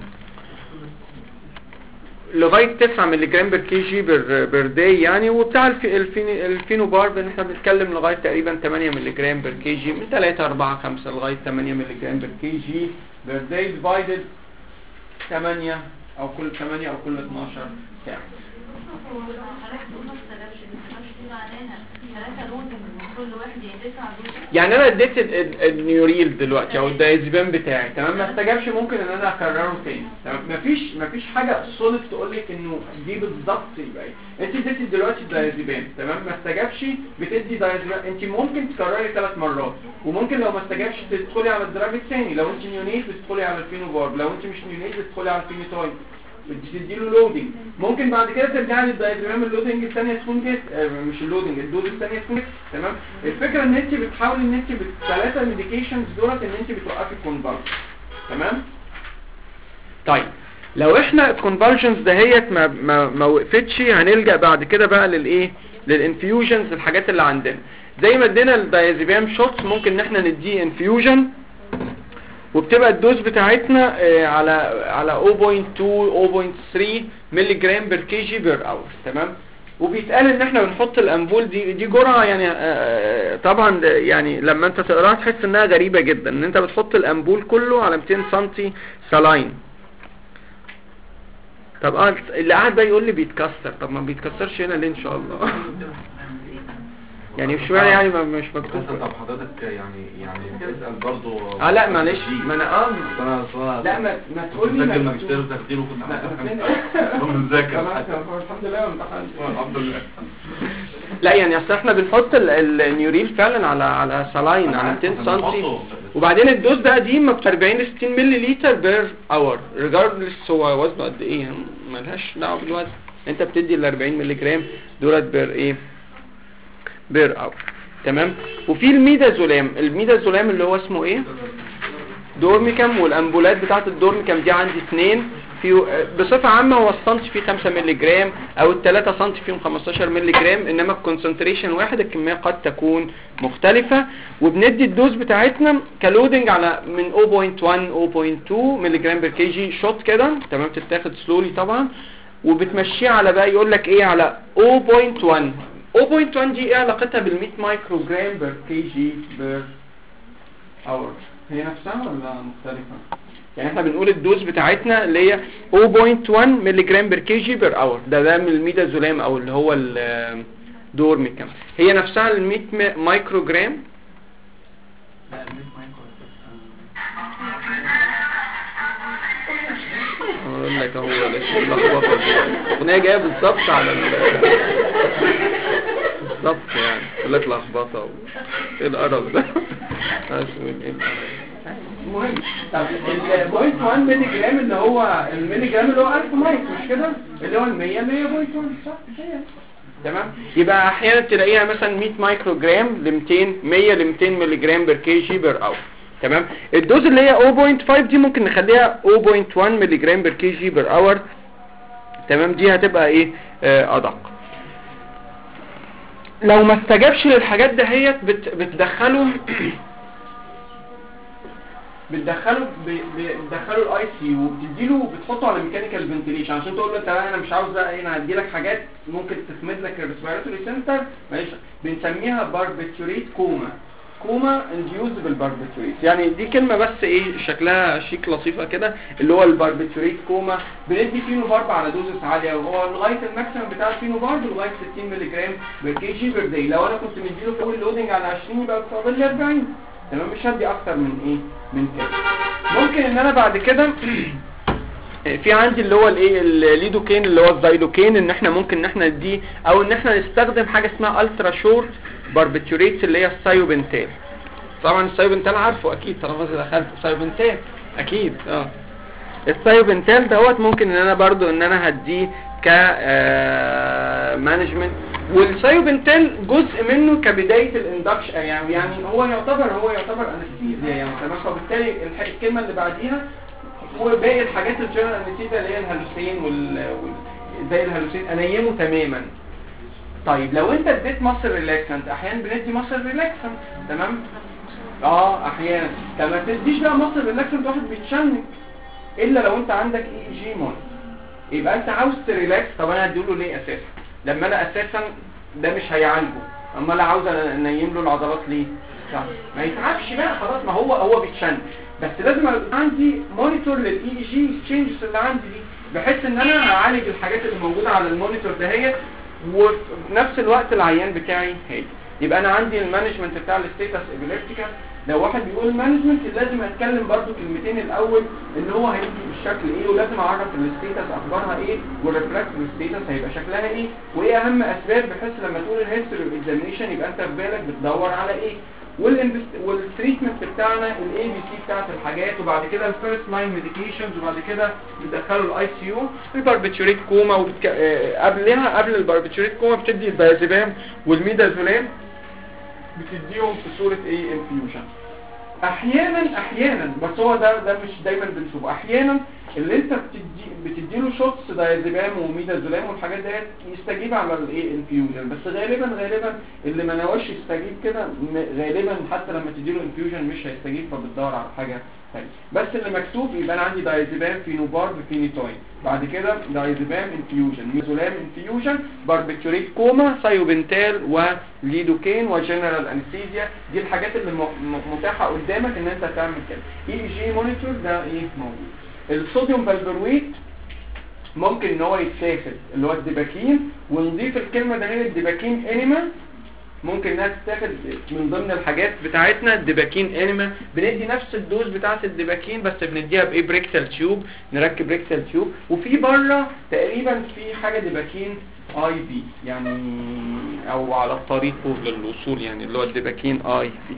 لغايه 9 مللي جرام بر كي جي بر بر داي يعني وبتاع الفي الفيني الفينوبار بن- احنا بنتكلم لغايه تقريبا 8 مللي جرام بر كي جي من 3 4 5 لغايه 8 مللي جرام بر كي جي بر داي ديفايدد 8 او كل 8 او كل 12 ساعه حضرتك تقول ما استجابش ما استجابش دي معناها ثلاثة لون من كل واحد يعني تسعة دول يعني انا اديت ال- ال- النيوريل دلوقتي او الدايزيبام بتاعي تمام ما استجابش ممكن ان انا اكرره تاني تمام مفيش مفيش حاجه صلب تقول لك انه دي بالظبط يبقى ايه انت اديتي دلوقتي الدايزيبام تمام ما استجابش بتدي دايزيبام انت ممكن تكرري ثلاث مرات وممكن لو ما استجابش تدخلي على الدراج الثاني لو انت نيونيت بتدخلي على الفينوبار لو انت مش نيونيت بتدخلي على الفينيتوين بتديله لودنج ممكن بعد كده ترجعي للدايجرام اللودنج الثانيه تكون جت آه، مش اللودنج الدوز الثانيه تكون جت تمام الفكره ان انت بتحاولي ان انت بالثلاثه ميديكيشنز دولت ان انت بتوقفي الكونفالجن تمام طيب لو احنا الكونفالجنز دهيت ما ما ما وقفتش هنلجا بعد كده بقى للايه للانفيوجنز الحاجات اللي عندنا زي ما ادينا الدايزيبام شوتس ممكن ان احنا نديه انفيوجن وبتبقى الدوز بتاعتنا آه، على على 0.2 0.3 مللي جرام بر كي جي بير اور تمام وبيتقال ان احنا بنحط الامبول دي دي جرعه يعني آه، طبعا ده يعني لما انت تقراها تحس انها غريبه جدا ان انت بتحط الامبول كله على 200 سم سلاين طب اه اللي قاعد ده يقول لي بيتكسر طب ما بيتكسرش هنا ليه ان شاء الله يعني مش معنى يعني ما مش مكتوب بس طب حضرتك يعني يعني تسأل برضه اه لا معلش ما انا اه أصل انا أصل أنا لا ما ما تقول لي كنت ما مسجل ماجستير وتخدير وكنت لا، عملت كنت مذاكر تمام، حتى تمام، الحمد لله ما امتحنتش. الحمد لله لا يعني اصل احنا بنحط ال- النيوريل فعلا على على سلاين على 200 سم وبعدين الدوز بقى دي ما 40 ل 60 مللي لتر بير اور ريجاردلس هو وزنه قد ايه ملهاش دعوه بالوزن انت بتدي ال 40 مللي جرام دولت بير ايه بير اور تمام وفي الميدازولام الميدازولام اللي هو اسمه ايه دورميكام والامبولات بتاعت الدورميكام دي عندي اثنين في بصفة عامة هو السنتي فيه 5 مللي جرام او الثلاثة سنتي فيهم 15 مللي جرام انما الكونسنتريشن واحد الكمية قد تكون مختلفة وبندي الدوز بتاعتنا كلودنج على من 0.1 0.2 مللي جرام بر كي جي شوت كده تمام تتاخد سلولي طبعا وبتمشيه على بقى يقول لك ايه على 0.1 0.1 دي ايه علاقتها بال 100 مايكرو جرام بر كي جي بر اور هي نفسها ولا مختلفة يعني احنا بنقول الدوز بتاعتنا اللي هي 0.1 مللي جرام بر كي جي بر اور ده ده من الميدازولام او اللي هو الدورميكام هي نفسها ال 100 مايكرو جرام اقول لك اهو ده شيء لخبطه الاغنيه جايه بالظبط على ال بالظبط يعني يقول لك لخبطه و... ايه القرف ده اسود ايه القرف المهم طب ال 0.1 مللي جرام اللي هو المللي جرام اللي هو 1000 مايك مش كده اللي هو ال 100 100 0.1 صح هي. تمام يبقى احيانا تلاقيها مثلا 100 مايكرو جرام ل 200 100 ل 200 مللي جرام بر كي جي بر اور تمام الدوز اللي هي 0.5 دي ممكن نخليها 0.1 مللي جرام بر كي جي بر اور تمام دي هتبقى ايه آه ادق لو ما استجابش للحاجات دهيت بت بتدخله بتدخله ب- ب- بتدخله الاي سي يو وبتديله بتحطه على ميكانيكال فنتيليشن عشان تقول له انت بقى انا مش عاوز بقى ايه انا هدي لك حاجات ممكن تخمد لك الريسبيراتوري سنتر معلش بنسميها باربيتوريت كوما كوما انديوزبل باربيتوريت يعني دي كلمه بس ايه شكلها شيك لطيفه كده اللي هو الباربيتوريت كوما بندي فينوفارب على دوزس عاليه وهو لغايه الماكسيمم بتاع الفينوفارب لغايه 60 مللي جرام بير كي جي بير داي لو انا كنت مديله فوق اللودنج على 20 يبقى فاضل لي 40 تمام مش هدي اكتر من ايه من كده ممكن ان انا بعد كده في عندي اللي هو الايه الليدوكين اللي هو الزايلوكين ان احنا ممكن ان احنا نديه او ان احنا نستخدم حاجه اسمها الترا شورت باربيتوريتس اللي هي السايوبنتال طبعا السايوبنتال عارفه اكيد طالما دخلت سايوبنتال اكيد اه السايوبنتال دوت ممكن ان انا برضو ان انا هديه ك مانجمنت والسايوبنتال جزء منه كبدايه الاندكشن يعني يعني هو يعتبر هو يعتبر انستيزيا يعني تمام فبالتالي الح- الكلمه اللي بعديها وباقي الحاجات الجنرال انستيزيا اللي هي الهلوسين وال وال- زي الهلوسين انيمه تماما طيب لو انت اديت مصر ريلاكسنت احيانا بندي مصر ريلاكسنت تمام اه احيانا طب ما تديش بقى مصر ريلاكسنت واحد بيتشنج الا لو انت عندك اي جي مون يبقى انت عاوز تريلاكس طب انا هديله ليه اساسا لما انا اساسا ده مش هيعالجه اما انا عاوز انيم له العضلات ليه صح. ما يتعبش بقى خلاص ما هو هو بيتشنج بس لازم يبقى عندي مونيتور للاي جي تشينجز اللي عندي دي بحيث ان انا هعالج الحاجات اللي موجوده على المونيتور دهيت وفي نفس الوقت العيان بتاعي هادي يبقى انا عندي المانجمنت بتاع الستيتس ابيليبتيكا لو واحد بيقول مانجمنت لازم اتكلم برضو كلمتين الاول ان هو هيجي بالشكل ايه ولازم اعرف الستيتس اخبارها ايه والريفلكتيف ستيتس هيبقى شكلها ايه وايه اهم اسباب بحيث لما تقول الهيستوري اكزامينشن يبقى انت في بالك بتدور على ايه والتريتمنت بتاعنا الاي بي سي بتاعت الحاجات وبعد كده الفيرست لاين ميديكيشنز وبعد كده بتدخله الاي سي يو الباربيتوريت كوما وبتك... آه، قبلها قبل الباربيتوريت كوما بتدي البازيبام والميدازولام بتديهم في صورة ايه انفيوجن احيانا احيانا بس هو ده ده مش دايما بنشوفه احيانا اللي انت بتدي بتديله شوتس دايزيبام وميدازولام والحاجات ديت يستجيب على الايه انفيوجن بس غالبا غالبا اللي ما نواش يستجيب كده م- غالبا حتى لما تديله انفيوجن مش هيستجيب فبتدور على حاجه ثانيه بس اللي مكتوب يبقى انا عندي دايزيبام فينوبارب فينيتوين بعد كده دايزيبام انفيوجن ميزولام انفيوجن باربيتوريت كوما سايوبنتال وليدوكين وجنرال انستيزيا دي الحاجات اللي م- م- متاحه قدامك ان انت تعمل كده اي جي مونيتور ده ايه موجود الصوديوم بالبرويت ممكن ان هو يتاخد اللي هو الدباكين ونضيف الكلمه ده هنا الدباكين انيما ممكن انها تتاخد من ضمن الحاجات بتاعتنا الدباكين انيما بندي نفس الدوز بتاعت الدباكين بس بنديها بايه بريكتال تيوب نركب بريكتال تيوب وفي بره تقريبا في حاجه دباكين اي بي يعني او على الطريق للوصول يعني اللي هو الدباكين اي بي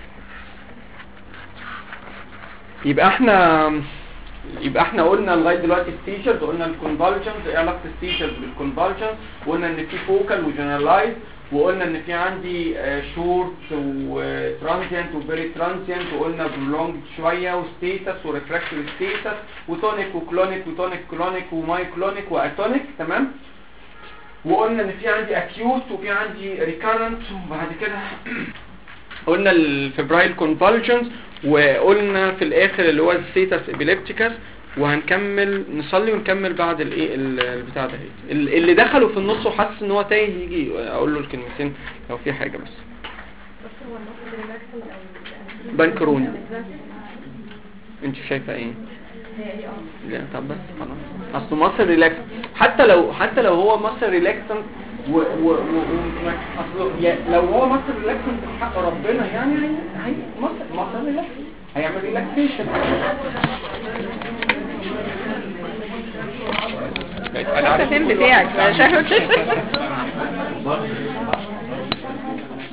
يبقى احنا يبقى احنا قلنا لغايه دلوقتي السيشرز قلنا الكونفالجنز ايه علاقه السيشرز بالكونفالجنز وقلنا ان في فوكال وجنرالايز وقلنا ان في عندي شورت وترانزيانت وفيري ترانزيانت وقلنا برولونج شويه وستيتس وريفراكتوري ستيتس وتونيك وكلونيك وتونيك كلونيك وماي كلونيك واتونيك تمام وقلنا ان في عندي اكيوت وفي عندي ريكارنت وبعد كده قلنا الفبرايل كونفالجنز وقلنا في الاخر اللي هو السيتس ابيليبتيكس وهنكمل نصلي ونكمل بعد الايه ال- البتاع ده ال- اللي دخلوا في النص وحاسس ان هو تايه يجي اقول له الكلمتين لو في حاجه بس بس هو المفروض ريلاكسنج او بنكروني انت شايفه ايه هي ايه اه لا طب بس خلاص اصل مصر ريلاكس حتى لو حتى لو هو مصر ريلاكسنت و و و و اصل يا- لو هو مصر ريلاكسنت حق ربنا يعني هي هي مصر مصر ريلاكس هيعمل ريلاكسيشن الفيلم بتاعك شكله